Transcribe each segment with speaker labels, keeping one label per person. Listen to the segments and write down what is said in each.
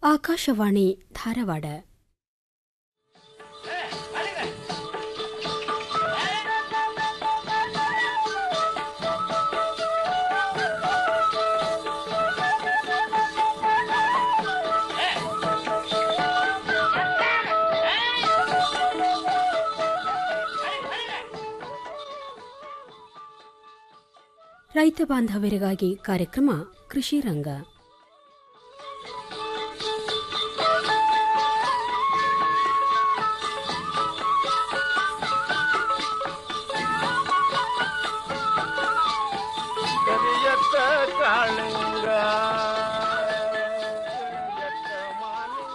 Speaker 1: ಆಕಾಶವಾಣಿ ಧಾರವಾಡ ರೈತ ಬಾಂಧವರಿಗಾಗಿ ಕಾರ್ಯಕ್ರಮ ಕೃಷಿ ರಂಗ
Speaker 2: ಕರಿಯತ್ತ ಕಾಳಿಂಗ ಕರಿಯತ್ತ ಮಾಲಿಂಗ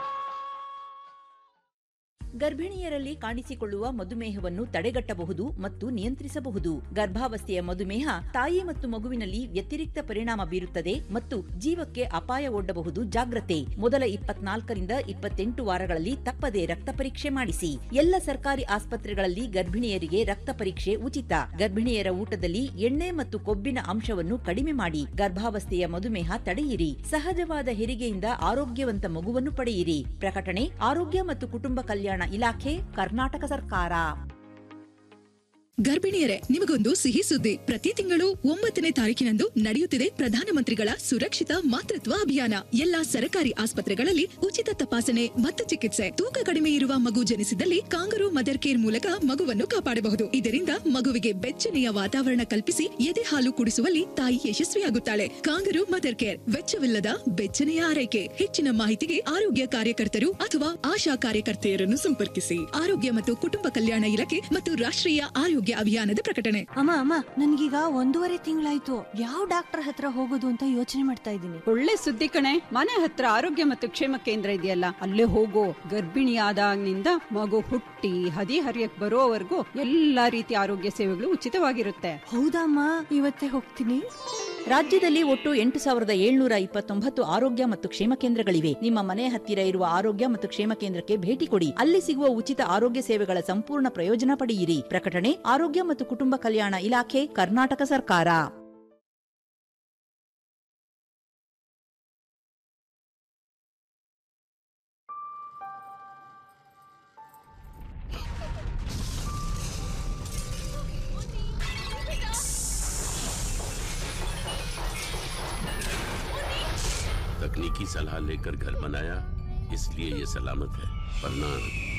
Speaker 3: ಗರ್ಭಿಣಿಯರಲ್ಲಿ ಕಾಣಿಸಿಕೊಳ್ಳುವ ಮಧುಮೇಹವನ್ನು ತಡೆಗಟ್ಟಬಹುದು ಮತ್ತು ನಿಯಂತ್ರಿಸಬಹುದು ಗರ್ಭಾವಸ್ಥೆಯ ಮಧುಮೇಹ ತಾಯಿ ಮತ್ತು ಮಗುವಿನಲ್ಲಿ ವ್ಯತಿರಿಕ್ತ ಪರಿಣಾಮ ಬೀರುತ್ತದೆ ಮತ್ತು ಜೀವಕ್ಕೆ ಅಪಾಯ ಒಡ್ಡಬಹುದು ಜಾಗ್ರತೆ ಮೊದಲ ಇಪ್ಪತ್ನಾಲ್ಕರಿಂದ ಇಪ್ಪತ್ತೆಂಟು ವಾರಗಳಲ್ಲಿ ತಪ್ಪದೆ ರಕ್ತ ಪರೀಕ್ಷೆ ಮಾಡಿಸಿ ಎಲ್ಲ ಸರ್ಕಾರಿ ಆಸ್ಪತ್ರೆಗಳಲ್ಲಿ ಗರ್ಭಿಣಿಯರಿಗೆ ರಕ್ತ ಪರೀಕ್ಷೆ ಉಚಿತ ಗರ್ಭಿಣಿಯರ ಊಟದಲ್ಲಿ ಎಣ್ಣೆ ಮತ್ತು ಕೊಬ್ಬಿನ ಅಂಶವನ್ನು ಕಡಿಮೆ ಮಾಡಿ ಗರ್ಭಾವಸ್ಥೆಯ ಮಧುಮೇಹ ತಡೆಯಿರಿ ಸಹಜವಾದ ಹೆರಿಗೆಯಿಂದ ಆರೋಗ್ಯವಂತ ಮಗುವನ್ನು ಪಡೆಯಿರಿ ಪ್ರಕಟಣೆ ಆರೋಗ್ಯ ಮತ್ತು ಕುಟುಂಬ ಕಲ್ಯಾಣ ಇಲಾಖೆ ಕರ್ನಾಟಕ ಸರ್ಕಾರ
Speaker 4: ಗರ್ಭಿಣಿಯರೇ ನಿಮಗೊಂದು ಸಿಹಿ ಸುದ್ದಿ ಪ್ರತಿ ತಿಂಗಳು ಒಂಬತ್ತನೇ ತಾರೀಕಿನಂದು ನಡೆಯುತ್ತಿದೆ ಪ್ರಧಾನಮಂತ್ರಿಗಳ ಸುರಕ್ಷಿತ ಮಾತೃತ್ವ ಅಭಿಯಾನ ಎಲ್ಲಾ ಸರಕಾರಿ ಆಸ್ಪತ್ರೆಗಳಲ್ಲಿ ಉಚಿತ ತಪಾಸಣೆ ಮತ್ತು ಚಿಕಿತ್ಸೆ ತೂಕ ಕಡಿಮೆ ಇರುವ ಮಗು ಜನಿಸಿದಲ್ಲಿ ಕಾಂಗರು ಮದರ್ ಕೇರ್ ಮೂಲಕ ಮಗುವನ್ನು ಕಾಪಾಡಬಹುದು ಇದರಿಂದ ಮಗುವಿಗೆ ಬೆಚ್ಚನೆಯ ವಾತಾವರಣ ಕಲ್ಪಿಸಿ ಎದೆ ಹಾಲು ಕುಡಿಸುವಲ್ಲಿ ತಾಯಿ ಯಶಸ್ವಿಯಾಗುತ್ತಾಳೆ ಕಾಂಗರು ಮದರ್ ಕೇರ್ ವೆಚ್ಚವಿಲ್ಲದ ಬೆಚ್ಚನೆಯ ಆರೈಕೆ ಹೆಚ್ಚಿನ ಮಾಹಿತಿಗೆ ಆರೋಗ್ಯ ಕಾರ್ಯಕರ್ತರು ಅಥವಾ ಆಶಾ ಕಾರ್ಯಕರ್ತೆಯರನ್ನು ಸಂಪರ್ಕಿಸಿ ಆರೋಗ್ಯ ಮತ್ತು ಕುಟುಂಬ ಕಲ್ಯಾಣ ಇಲಾಖೆ ಮತ್ತು ರಾಷ್ಟ್ರೀಯ ಆರೋಗ್ಯ ಅಭಿಯಾನದ ಪ್ರಕಟಣೆ
Speaker 5: ಅಮ್ಮ ಅಮ್ಮ ನನ್ಗೀಗ ಒಂದೂವರೆ ತಿಂಗಳಾಯ್ತು ಯಾವ ಡಾಕ್ಟರ್ ಹತ್ರ ಹೋಗೋದು ಅಂತ ಯೋಚನೆ ಮಾಡ್ತಾ ಇದ್ದೀನಿ
Speaker 6: ಒಳ್ಳೆ ಸುದ್ದಿ ಕಣೆ ಮನೆ ಹತ್ರ ಆರೋಗ್ಯ ಮತ್ತು ಕ್ಷೇಮ ಕೇಂದ್ರ ಇದೆಯಲ್ಲ ಅಲ್ಲೇ ಹೋಗೋ ಗರ್ಭಿಣಿಯಾದಾಗಿನಿಂದ ಮಗು ಹುಟ್ಟಿ ಹದಿ ಹರಿಯಕ್ ಬರೋವರೆಗೂ ಎಲ್ಲಾ ರೀತಿಯ ಆರೋಗ್ಯ ಸೇವೆಗಳು ಉಚಿತವಾಗಿರುತ್ತೆ
Speaker 5: ಹೌದಮ್ಮ ಇವತ್ತೇ ಹೋಗ್ತೀನಿ
Speaker 3: ರಾಜ್ಯದಲ್ಲಿ ಒಟ್ಟು ಎಂಟು ಸಾವಿರದ ಏಳ್ನೂರ ಇಪ್ಪತ್ತೊಂಬತ್ತು ಆರೋಗ್ಯ ಮತ್ತು ಕ್ಷೇಮ ಕೇಂದ್ರಗಳಿವೆ ನಿಮ್ಮ ಮನೆ ಹತ್ತಿರ ಇರುವ ಆರೋಗ್ಯ ಮತ್ತು ಕ್ಷೇಮ ಕೇಂದ್ರಕ್ಕೆ ಭೇಟಿ ಕೊಡಿ ಅಲ್ಲಿ ಸಿಗುವ ಉಚಿತ ಆರೋಗ್ಯ ಸೇವೆಗಳ ಸಂಪೂರ್ಣ ಪ್ರಯೋಜನ ಪಡೆಯಿರಿ ಪ್ರಕಟಣೆ ಆರೋಗ್ಯ ಮತ್ತು ಕುಟುಂಬ ಕಲ್ಯಾಣ ಇಲಾಖೆ ಕರ್ನಾಟಕ ಸರ್ಕಾರ
Speaker 7: तकनीकी सलाह लेकर घर बनाया इसलिए ये सलामत है वरना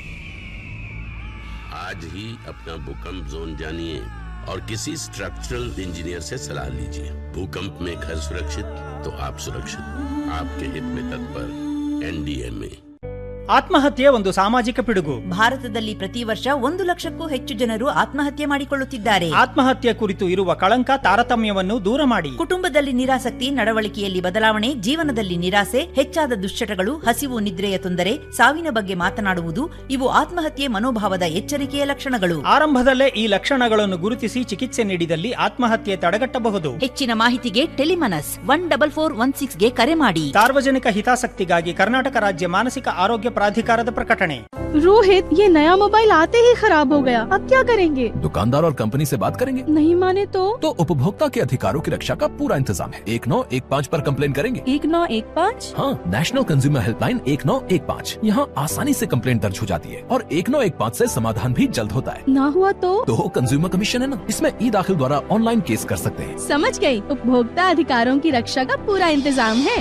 Speaker 7: आज ही अपना भूकंप जोन जानिए और किसी स्ट्रक्चरल इंजीनियर से सलाह लीजिए भूकंप में घर सुरक्षित तो आप सुरक्षित आपके हित में तत्पर एनडीएमए
Speaker 8: ಆತ್ಮಹತ್ಯೆ ಒಂದು ಸಾಮಾಜಿಕ ಪಿಡುಗು
Speaker 3: ಭಾರತದಲ್ಲಿ ಪ್ರತಿ ವರ್ಷ ಒಂದು ಲಕ್ಷಕ್ಕೂ ಹೆಚ್ಚು ಜನರು ಆತ್ಮಹತ್ಯೆ ಮಾಡಿಕೊಳ್ಳುತ್ತಿದ್ದಾರೆ
Speaker 8: ಆತ್ಮಹತ್ಯೆ ಕುರಿತು ಇರುವ ಕಳಂಕ ತಾರತಮ್ಯವನ್ನು ದೂರ ಮಾಡಿ
Speaker 3: ಕುಟುಂಬದಲ್ಲಿ ನಿರಾಸಕ್ತಿ ನಡವಳಿಕೆಯಲ್ಲಿ ಬದಲಾವಣೆ ಜೀವನದಲ್ಲಿ ನಿರಾಸೆ ಹೆಚ್ಚಾದ ದುಶ್ಚಟಗಳು ಹಸಿವು ನಿದ್ರೆಯ ತೊಂದರೆ ಸಾವಿನ ಬಗ್ಗೆ ಮಾತನಾಡುವುದು ಇವು ಆತ್ಮಹತ್ಯೆ ಮನೋಭಾವದ ಎಚ್ಚರಿಕೆಯ ಲಕ್ಷಣಗಳು
Speaker 8: ಆರಂಭದಲ್ಲೇ ಈ ಲಕ್ಷಣಗಳನ್ನು ಗುರುತಿಸಿ ಚಿಕಿತ್ಸೆ ನೀಡಿದಲ್ಲಿ ಆತ್ಮಹತ್ಯೆ ತಡೆಗಟ್ಟಬಹುದು
Speaker 3: ಹೆಚ್ಚಿನ ಮಾಹಿತಿಗೆ Telemanas one double four one six ಗೆ ಕರೆ ಮಾಡಿ
Speaker 8: ಸಾರ್ವಜನಿಕ ಹಿತಾಸಕ್ತಿಗಾಗಿ ಕರ್ನಾಟಕ ರಾಜ್ಯ ಮಾನಸಿಕ ಆರೋಗ್ಯ ಪ್ರಾಧಿಕಾರದ ಪ್ರಕಟಣೆ
Speaker 9: रोहित ये नया मोबाइल आते ही खराब हो गया अब क्या करेंगे
Speaker 10: दुकानदार और कंपनी से बात करेंगे
Speaker 9: नहीं माने तो
Speaker 10: तो उपभोक्ता के अधिकारों की रक्षा का पूरा इंतजाम है एक नौ एक पाँच आरोप कम्प्लेन करेंगे
Speaker 9: एक नौ एक पाँच
Speaker 10: हाँ नेशनल कंज्यूमर हेल्पलाइन एक नौ एक पाँच यहाँ आसानी से कम्प्लेन दर्ज हो जाती है और एक नौ एक पाँच ऐसी समाधान भी जल्द होता है
Speaker 9: ना हुआ तो
Speaker 10: तो कंज्यूमर कमीशन है ना इसमें ई दाखिल द्वारा ऑनलाइन केस कर सकते हैं
Speaker 9: समझ गई उपभोक्ता अधिकारों की रक्षा का पूरा इंतजाम है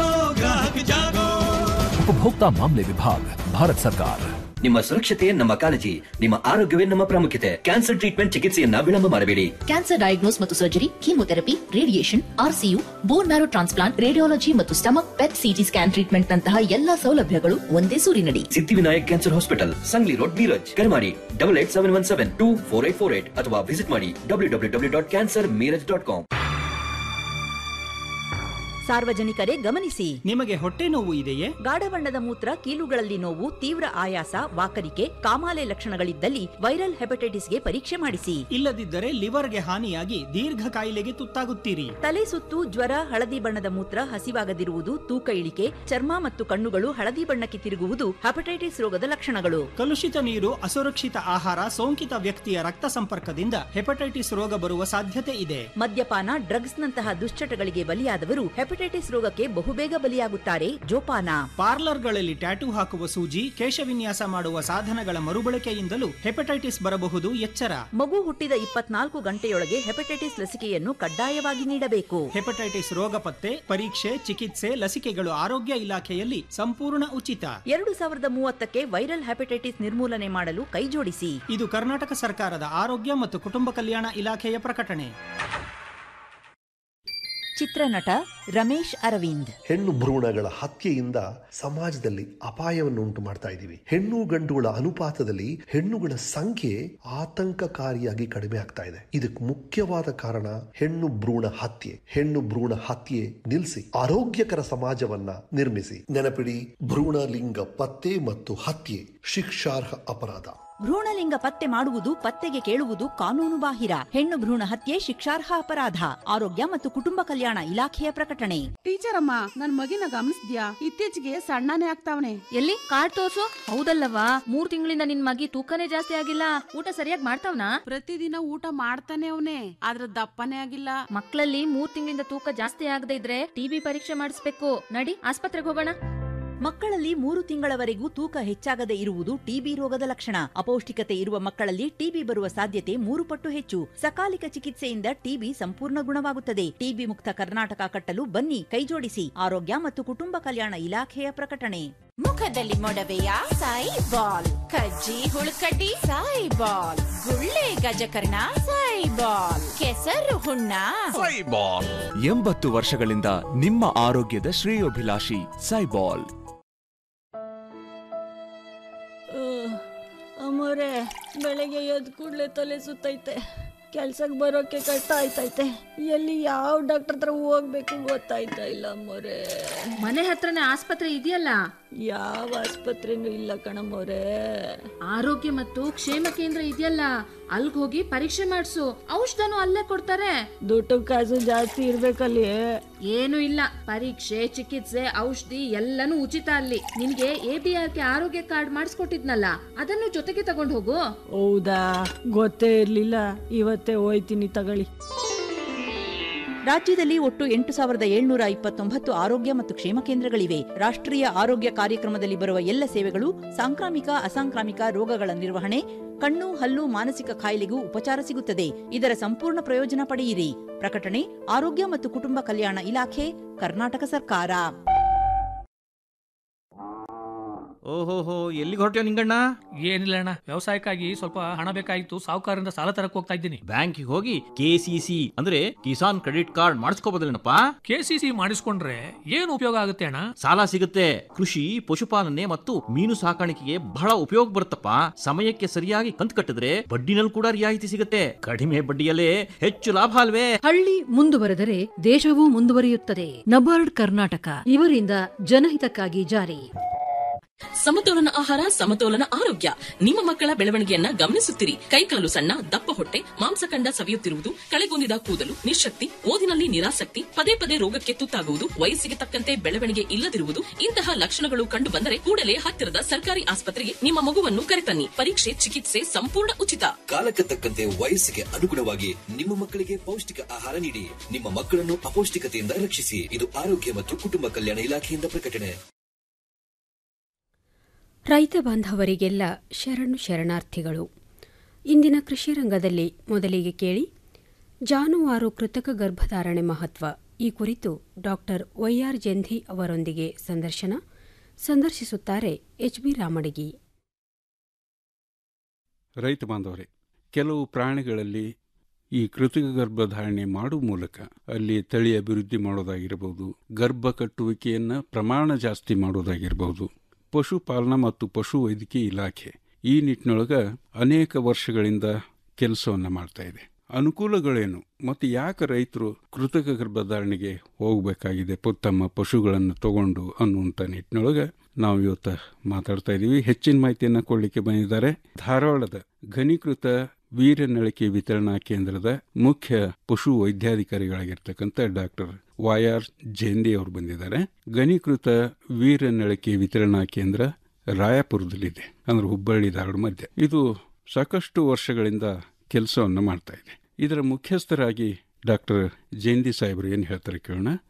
Speaker 10: उपभोक्ता मामले विभाग भारत सरकार
Speaker 11: ನಿಮ್ಮ ಸುರಕ್ಷತೆ ನಮ್ಮ ಕಾಳಜಿ ನಿಮ್ಮ ಆರೋಗ್ಯವೇ ನಮ್ಮ ಪ್ರಾಮುಖ್ಯತೆ ಕ್ಯಾನ್ಸರ್ ಟ್ರೀಟ್ಮೆಂಟ್ ಚಿಕಿತ್ಸೆಯನ್ನ ವಿಳಂಬ ಮಾಡಬೇಡಿ
Speaker 12: ಕ್ಯಾನ್ಸರ್ ಡಯಾಗ್ನೋಸ್ ಮತ್ತು surgery chemotherapy radiation R C U bone marrow transplant radiology ಮತ್ತು stomach PET CT scan treatment ನಂತಹ ಎಲ್ಲಾ ಸೌಲಭ್ಯಗಳು ಒಂದೇ ಸೂರಿನಡಿ
Speaker 11: Siddhivinayak cancer hospital Sangli road Miraj ಕರೆ ಮಾಡಿ double eight seven one seven two four eight four eight ಅಥವಾ ವಿಸಿಟ್ ಮಾಡಿ W W W dot cancer Miraj dot com
Speaker 3: ಸಾರ್ವಜನಿಕರೇ ಗಮನಿಸಿ
Speaker 8: ನಿಮಗೆ ಹೊಟ್ಟೆ ನೋವು ಇದೆಯೇ
Speaker 3: ಗಾಢ ಬಣ್ಣದ ಮೂತ್ರ ಕೀಲುಗಳಲ್ಲಿ ನೋವು ತೀವ್ರ ಆಯಾಸ ವಾಕರಿಕೆ ಕಾಮಾಲೆ ಲಕ್ಷಣಗಳಿದ್ದಲ್ಲಿ ವೈರಲ್ ಹೆಪಟೈಟಿಸ್ಗೆ ಪರೀಕ್ಷೆ ಮಾಡಿಸಿ
Speaker 8: ಇಲ್ಲದಿದ್ದರೆ ಲಿವರ್ಗೆ ಹಾನಿಯಾಗಿ ದೀರ್ಘ ಕಾಯಿಲೆಗೆ ತುತ್ತಾಗುತ್ತೀರಿ
Speaker 3: ತಲೆ ಸುತ್ತು ಜ್ವರ ಹಳದಿ ಬಣ್ಣದ ಮೂತ್ರ ಹಸಿವಾಗದಿರುವುದು ತೂಕ ಇಳಿಕೆ ಚರ್ಮ ಮತ್ತು ಕಣ್ಣುಗಳು ಹಳದಿ ಬಣ್ಣಕ್ಕೆ ತಿರುಗುವುದು ಹೆಪಟೈಟಿಸ್ ರೋಗದ ಲಕ್ಷಣಗಳು
Speaker 8: ಕಲುಷಿತ ನೀರು ಅಸುರಕ್ಷಿತ ಆಹಾರ ಸೋಂಕಿತ ವ್ಯಕ್ತಿಯ ರಕ್ತ ಸಂಪರ್ಕದಿಂದ ಹೆಪಟೈಟಿಸ್ ರೋಗ ಬರುವ ಸಾಧ್ಯತೆ ಇದೆ
Speaker 3: ಮದ್ಯಪಾನ ಡ್ರಗ್ಸ್ ನಂತಹ ದುಶ್ಚಟಗಳಿಗೆ ಬಲಿಯಾದವರು ಹೆಪಟೈಟಿಸ್ ರೋಗಕ್ಕೆ ಬಹುಬೇಗ ಬಲಿಯಾಗುತ್ತಾರೆ ಜೋಪಾನ
Speaker 8: ಪಾರ್ಲರ್ಗಳಲ್ಲಿ ಟ್ಯಾಟೂ ಹಾಕುವ ಸೂಜಿ ಕೇಶವಿನ್ಯಾಸ ಮಾಡುವ ಸಾಧನಗಳ ಮರುಬಳಕೆಯಿಂದಲೂ ಹೆಪಟೈಟಿಸ್ ಬರಬಹುದು ಎಚ್ಚರ
Speaker 3: ಮಗು ಹುಟ್ಟಿದ ಇಪ್ಪತ್ನಾಲ್ಕು ಗಂಟೆಯೊಳಗೆ ಹೆಪಟೈಟಿಸ್ ಲಸಿಕೆಯನ್ನು ಕಡ್ಡಾಯವಾಗಿ ನೀಡಬೇಕು
Speaker 8: ಹೆಪಟೈಟಿಸ್ ರೋಗ ಪತ್ತೆ ಪರೀಕ್ಷೆ ಚಿಕಿತ್ಸೆ ಲಸಿಕೆಗಳು ಆರೋಗ್ಯ ಇಲಾಖೆಯಲ್ಲಿ ಸಂಪೂರ್ಣ ಉಚಿತ
Speaker 3: ಎರಡು ಸಾವಿರದ ಮೂವತ್ತಕ್ಕೆ ವೈರಲ್ ಹೆಪಟೈಟಿಸ್ ನಿರ್ಮೂಲನೆ ಮಾಡಲು ಕೈಜೋಡಿಸಿ
Speaker 8: ಇದು ಕರ್ನಾಟಕ ಸರ್ಕಾರದ ಆರೋಗ್ಯ ಮತ್ತು ಕುಟುಂಬ ಕಲ್ಯಾಣ ಇಲಾಖೆಯ ಪ್ರಕಟಣೆ
Speaker 3: ಚಿತ್ರನಟ ರಮೇಶ್ ಅರವಿಂದ್
Speaker 13: ಹೆಣ್ಣು ಭ್ರೂಣಗಳ ಹತ್ಯೆಯಿಂದ ಸಮಾಜದಲ್ಲಿ ಅಪಾಯವನ್ನು ಉಂಟು ಮಾಡ್ತಾ ಇದ್ದೀವಿ ಹೆಣ್ಣು ಗಂಡುಗಳ ಅನುಪಾತದಲ್ಲಿ ಹೆಣ್ಣುಗಳ ಸಂಖ್ಯೆ ಆತಂಕಕಾರಿಯಾಗಿ ಕಡಿಮೆ ಆಗ್ತಾ ಇದೆ ಇದಕ್ಕೆ ಮುಖ್ಯವಾದ ಕಾರಣ ಹೆಣ್ಣು ಭ್ರೂಣ ಹತ್ಯೆ ಹೆಣ್ಣು ಭ್ರೂಣ ಹತ್ಯೆ ನಿಲ್ಲಿಸಿ ಆರೋಗ್ಯಕರ ಸಮಾಜವನ್ನ ನಿರ್ಮಿಸಿ ನೆನಪಿಡಿ ಭ್ರೂಣ ಲಿಂಗ ಪತ್ತೆ ಮತ್ತು ಹತ್ಯೆ ಶಿಕ್ಷಾರ್ಹ ಅಪರಾಧ
Speaker 3: ಭ್ರೂಣಲಿಂಗ ಪತ್ತೆ ಮಾಡುವುದು ಪತ್ತೆಗೆ ಕೇಳುವುದು ಕಾನೂನು ಬಾಹಿರ ಹೆಣ್ಣು ಭ್ರೂಣ ಹತ್ಯೆ ಶಿಕ್ಷಾರ್ಹ ಅಪರಾಧ ಆರೋಗ್ಯ ಮತ್ತು ಕುಟುಂಬ ಕಲ್ಯಾಣ ಇಲಾಖೆಯ ಪ್ರಕಟಣೆ
Speaker 14: ಟೀಚರ್ ಅಮ್ಮ ನನ್ ಮಗಿನ ಗಮನಿಸ್ದ್ಯಾ ಇತ್ತೀಚೆಗೆ ಸಣ್ಣನೇ ಆಗ್ತಾವನೆ
Speaker 15: ಎಲ್ಲಿ ಕಾರ್ಡ್ ತೋರ್ಸು ಹೌದಲ್ಲವಾ ಮೂರ್ ತಿಂಗಳಿಂದ ನಿನ್ ಮಗಿ ತೂಕನೇ ಜಾಸ್ತಿ ಆಗಿಲ್ಲ ಊಟ ಸರಿಯಾಗಿ ಮಾಡ್ತಾವ್ನಾ
Speaker 14: ಪ್ರತಿದಿನ ಊಟ ಮಾಡ್ತಾನೆ ಅವನೇ ಆದ್ರ ದಪ್ಪನೇ ಆಗಿಲ್ಲ
Speaker 15: ಮಕ್ಕಳಲ್ಲಿ ಮೂರ್ ತಿಂಗಳಿಂದ ತೂಕ ಜಾಸ್ತಿ ಆಗದೆ ಇದ್ರೆ ಟಿಬಿ ಪರೀಕ್ಷೆ ಮಾಡಿಸ್ಬೇಕು ನಡಿ ಆಸ್ಪತ್ರೆಗೆ ಹೋಗೋಣ
Speaker 3: ಮಕ್ಕಳಲ್ಲಿ ಮೂರು ತಿಂಗಳವರೆಗೂ ತೂಕ ಹೆಚ್ಚಾಗದೆ ಇರುವುದು ಟಿಬಿ ರೋಗದ ಲಕ್ಷಣ ಅಪೌಷ್ಟಿಕತೆ ಇರುವ ಮಕ್ಕಳಲ್ಲಿ ಟಿಬಿ ಬರುವ ಸಾಧ್ಯತೆ ಮೂರು ಪಟ್ಟು ಹೆಚ್ಚು ಸಕಾಲಿಕ ಚಿಕಿತ್ಸೆಯಿಂದ ಟಿಬಿ ಸಂಪೂರ್ಣ ಗುಣವಾಗುತ್ತದೆ ಟಿಬಿ ಮುಕ್ತ ಕರ್ನಾಟಕ ಕಟ್ಟಲು ಬನ್ನಿ ಕೈಜೋಡಿಸಿ ಆರೋಗ್ಯ ಮತ್ತು ಕುಟುಂಬ ಕಲ್ಯಾಣ ಇಲಾಖೆಯ ಪ್ರಕಟಣೆ
Speaker 16: ಮುಖದಲ್ಲಿ ಮೊಡವೆಯ ಸಾಯಿ ಬಾಲ್ ಕಜ್ಜಿ ಹುಳುಕಡ್ಡಿ ಸಾಯಿ ಬಾಲ್ ಗುಳ್ಳೆ ಗಜಕರ್ಣ ಸಾಯಿ ಬಾಲ್ ಕೆಸರು ಹುಣ್ಣ
Speaker 17: ಸೈಬಾಲ್ ಎಂಬತ್ತು ವರ್ಷಗಳಿಂದ ನಿಮ್ಮ ಆರೋಗ್ಯದ ಶ್ರೇಯೋಭಿಲಾಷಿ ಸೈಬಾಲ್
Speaker 18: ಅಮ್ಮೋರೆ ಬೆಳಗ್ಗೆ ಎದ್ದು ಕೂಡಲೇ ತಲೆ ಸುತ್ತೈತೆ ಕೆಲ್ಸಕ್ಕೆ ಬರೋಕೆ ಕಷ್ಟ ಆಯ್ತೈತೆ ಎಲ್ಲಿ ಯಾವ ಡಾಕ್ಟರ್ ಹತ್ರ ಹೋಗ್ಬೇಕು ಗೊತ್ತಾಯ್ತಾ ಇಲ್ಲ ಅಮ್ಮೋರೆ
Speaker 15: ಮನೆ ಹತ್ರನೇ ಆಸ್ಪತ್ರೆ ಇದೆಯಲ್ಲ
Speaker 18: ಯಾವ ಆಸ್ಪತ್ರೆನೂ ಇಲ್ಲ ಕಣಮ್ಮೋರೆ
Speaker 15: ಆರೋಗ್ಯ ಮತ್ತು ಕ್ಷೇಮ ಕೇಂದ್ರ ಇದೆಯಲ್ಲ ಅಲ್ಗ್ ಹೋಗಿ ಪರೀಕ್ಷೆ ಮಾಡಿಸು ಔಷಧನು ಅಲ್ಲೇ ಕೊಡ್ತಾರೆ
Speaker 18: ದುಡ್ಡು ಕಾಸು ಜಾಸ್ತಿ ಇರ್ಬೇಕಲ್ಲಿ
Speaker 15: ಏನು ಇಲ್ಲ ಪರೀಕ್ಷೆ ಚಿಕಿತ್ಸೆ ಔಷಧಿ ಎಲ್ಲನೂ ಉಚಿತ ಅಲ್ಲಿ ನಿನ್ಗೆ A B R K Arogya card ಮಾಡಿಸ್ಕೊಟ್ಟಿದ್ನಲ್ಲ ಅದನ್ನು ಜೊತೆಗೆ ತಗೊಂಡ್ ಹೋಗು
Speaker 18: ಹೌದಾ ಗೊತ್ತೇ ಇರ್ಲಿಲ್ಲ ಇವತ್ತೇ ಹೋಯ್ತೀನಿ ತಗೊಳ್ಳಿ
Speaker 3: ರಾಜ್ಯದಲ್ಲಿ ಒಟ್ಟು ಎಂಟು ಸಾವಿರದ ಏಳ್ನೂರ ಇಪ್ಪತ್ತೊಂಬತ್ತು ಆರೋಗ್ಯ ಮತ್ತು ಕ್ಷೇಮ ಕೇಂದ್ರಗಳಿವೆ ರಾಷ್ಟ್ರೀಯ ಆರೋಗ್ಯ ಕಾರ್ಯಕ್ರಮದಲ್ಲಿ ಬರುವ ಎಲ್ಲ ಸೇವೆಗಳು ಸಾಂಕ್ರಾಮಿಕ ಅಸಾಂಕ್ರಾಮಿಕ ರೋಗಗಳ ನಿರ್ವಹಣೆ ಕಣ್ಣು ಹಲ್ಲು ಮಾನಸಿಕ ಕಾಯಿಲೆಗೂ ಉಪಚಾರ ಸಿಗುತ್ತದೆ ಇದರ ಸಂಪೂರ್ಣ ಪ್ರಯೋಜನ ಪಡೆಯಿರಿ ಪ್ರಕಟಣೆ ಆರೋಗ್ಯ ಮತ್ತು ಕುಟುಂಬ ಕಲ್ಯಾಣ ಇಲಾಖೆ ಕರ್ನಾಟಕ ಸರ್ಕಾರ
Speaker 19: ಓಹೋಹೋ ಎಲ್ಲಿಗೆ ಹೊರಟ್ಯೋ ನಿಂಗಣ್ಣ
Speaker 20: ಏನಿಲ್ಲ ಅಣ್ಣ ವ್ಯವಸಾಯಕ್ಕಾಗಿ ಸ್ವಲ್ಪ ಹಣ ಬೇಕಾಗಿತ್ತು ಸಾಹುಕಾರರಿಂದ ಸಾಲ ತರಕ್ ಹೋಗ್ತಾ ಇದ್ದೀನಿ
Speaker 19: ಬ್ಯಾಂಕಿಗೆ ಹೋಗಿ ಕೆಸಿಸಿ ಅಂದ್ರೆ ಕಿಸಾನ್ ಕ್ರೆಡಿಟ್ ಕಾರ್ಡ್ ಮಾಡಿಸ್ಕೋಬೋದಲ್ಲೇನಪ್ಪ
Speaker 20: ಕೆಸಿಸಿ ಮಾಡಿಸ್ಕೊಂಡ್ರೆ ಏನು ಉಪಯೋಗ ಆಗುತ್ತೆ ಅಣ್ಣ
Speaker 19: ಸಾಲ ಸಿಗುತ್ತೆ ಕೃಷಿ ಪಶುಪಾಲನೆ ಮತ್ತು ಮೀನು ಸಾಕಾಣಿಕೆಗೆ ಬಹಳ ಉಪಯೋಗ ಬರುತ್ತಪ್ಪ ಸಮಯಕ್ಕೆ ಸರಿಯಾಗಿ ಕಂತು ಕಟ್ಟಿದ್ರೆ ಬಡ್ಡಿನಲ್ಲಿ ಕೂಡ ರಿಯಾಯಿತಿ ಸಿಗುತ್ತೆ ಕಡಿಮೆ ಬಡ್ಡಿಯಲ್ಲೇ ಹೆಚ್ಚು ಲಾಭ ಅಲ್ವೇ
Speaker 21: ಹಳ್ಳಿ ಮುಂದುವರೆದರೆ ದೇಶವೂ ಮುಂದುವರಿಯುತ್ತದೆ ನಬಾರ್ಡ್ ಕರ್ನಾಟಕ ಇವರಿಂದ ಜನಹಿತಕ್ಕಾಗಿ ಜಾರಿ
Speaker 22: ಸಮತೋಲನ ಆಹಾರ ಸಮತೋಲನ ಆರೋಗ್ಯ ನಿಮ್ಮ ಮಕ್ಕಳ ಬೆಳವಣಿಗೆಯನ್ನ ಗಮನಿಸುತ್ತಿರಿ ಕೈಕಾಲು ಸಣ್ಣ ದಪ್ಪ ಹೊಟ್ಟೆ ಮಾಂಸಖಂಡ ಸವಿಯುತ್ತಿರುವುದು ಕಳೆಗೊಂದಿದ ಕೂದಲು ನಿಶಕ್ತಿ ಓದಿನಲ್ಲಿ ನಿರಾಸಕ್ತಿ ಪದೇ ಪದೇ ರೋಗಕ್ಕೆ ತುತ್ತಾಗುವುದು ವಯಸ್ಸಿಗೆ ತಕ್ಕಂತೆ ಬೆಳವಣಿಗೆ ಇಲ್ಲದಿರುವುದು ಇಂತಹ ಲಕ್ಷಣಗಳು ಕಂಡು ಬಂದರೆ ಕೂಡಲೇ ಹತ್ತಿರದ ಸರ್ಕಾರಿ ಆಸ್ಪತ್ರೆಗೆ ನಿಮ್ಮ ಮಗುವನ್ನು ಕರೆತನ್ನಿ ಪರೀಕ್ಷೆ ಚಿಕಿತ್ಸೆ ಸಂಪೂರ್ಣ ಉಚಿತ
Speaker 11: ಕಾಲಕ್ಕೆ ತಕ್ಕಂತೆ ವಯಸ್ಸಿಗೆ ಅನುಗುಣವಾಗಿ ನಿಮ್ಮ ಮಕ್ಕಳಿಗೆ ಪೌಷ್ಟಿಕ ಆಹಾರ ನೀಡಿ ನಿಮ್ಮ ಮಕ್ಕಳನ್ನು ಅಪೌಷ್ಟಿಕತೆಯಿಂದ ರಕ್ಷಿಸಿ ಇದು ಆರೋಗ್ಯ ಮತ್ತು ಕುಟುಂಬ ಕಲ್ಯಾಣ ಇಲಾಖೆಯಿಂದ ಪ್ರಕಟಣೆ
Speaker 1: ರೈತ ಬಾಂಧವರಿಗೆಲ್ಲ ಶರಣು ಶರಣಾರ್ಥಿಗಳು ಇಂದಿನ ಕೃಷಿ ರಂಗದಲ್ಲಿ ಮೊದಲಿಗೆ ಕೇಳಿ ಜಾನುವಾರು ಕೃತಕ ಗರ್ಭಧಾರಣೆ ಮಹತ್ವ ಈ ಕುರಿತು ಡಾಕ್ಟರ್ ವೈಆರ್ ಜಂಧಿ ಅವರೊಂದಿಗೆ ಸಂದರ್ಶನ ಸಂದರ್ಶಿಸುತ್ತಾರೆ ಎಚ್ ಬಿ ರಾಮಡಿಗಿ
Speaker 23: ರೈತ ಬಾಂಧವರೇ ಕೆಲವು ಪ್ರಾಣಿಗಳಲ್ಲಿ ಈ ಕೃತಕ ಗರ್ಭಧಾರಣೆ ಮಾಡುವ ಮೂಲಕ ಅಲ್ಲಿ ತಳಿ ಅಭಿವೃದ್ಧಿ ಮಾಡೋದಾಗಿರಬಹುದು ಗರ್ಭ ಕಟ್ಟುವಿಕೆಯನ್ನು ಪ್ರಮಾಣ ಜಾಸ್ತಿ ಮಾಡೋದಾಗಿರಬಹುದು ಪಶುಪಾಲನಾ ಮತ್ತು ಪಶು ವೈದ್ಯಕೀಯ ಇಲಾಖೆ ಈ ನಿಟ್ಟಿನೊಳಗೆ ಅನೇಕ ವರ್ಷಗಳಿಂದ ಕೆಲಸವನ್ನು ಮಾಡ್ತಾ ಇದೆ ಅನುಕೂಲಗಳೇನು ಮತ್ತು ಯಾಕೆ ರೈತರು ಕೃತಕ ಗರ್ಭಧಾರಣೆಗೆ ಹೋಗಬೇಕಾಗಿದೆ ತಮ್ಮ ಪಶುಗಳನ್ನು ತಗೊಂಡು ಅನ್ನುವಂಥ ನಿಟ್ಟಿನೊಳಗೆ ನಾವು ಇವತ್ತು ಮಾತಾಡ್ತಾ ಇದ್ದೀವಿ ಹೆಚ್ಚಿನ ಮಾಹಿತಿಯನ್ನು ಕೊಡಲಿಕ್ಕೆ ಬಂದಿದ್ದಾರೆ ಧಾರವಾಡದ ಘನೀಕೃತ ವೀರನಳಿಕೆ ವಿತರಣಾ ಕೇಂದ್ರದ ಮುಖ್ಯ ಪಶು ವೈದ್ಯಾಧಿಕಾರಿಗಳಾಗಿರ್ತಕ್ಕಂಥ ಡಾಕ್ಟರ್ ವೈ ಆರ್ ಜೇಂದಿ ಅವರು ಬಂದಿದ್ದಾರೆ ಘನೀಕೃತ ವೀರನಳಿಕೆ ವಿತರಣಾ ಕೇಂದ್ರ ರಾಯಪುರದಲ್ಲಿದೆ ಅಂದ್ರೆ ಹುಬ್ಬಳ್ಳಿ ಧಾರವಾಡ ಮಧ್ಯೆ ಇದು ಸಾಕಷ್ಟು ವರ್ಷಗಳಿಂದ ಕೆಲಸವನ್ನು ಮಾಡ್ತಾ ಇದೆ ಇದರ ಮುಖ್ಯಸ್ಥರಾಗಿ ಡಾಕ್ಟರ್ ಜಯಂತಿ ಸಾಹೇಬರು ಏನು ಹೇಳ್ತಾರೆ ಕೇಳೋಣ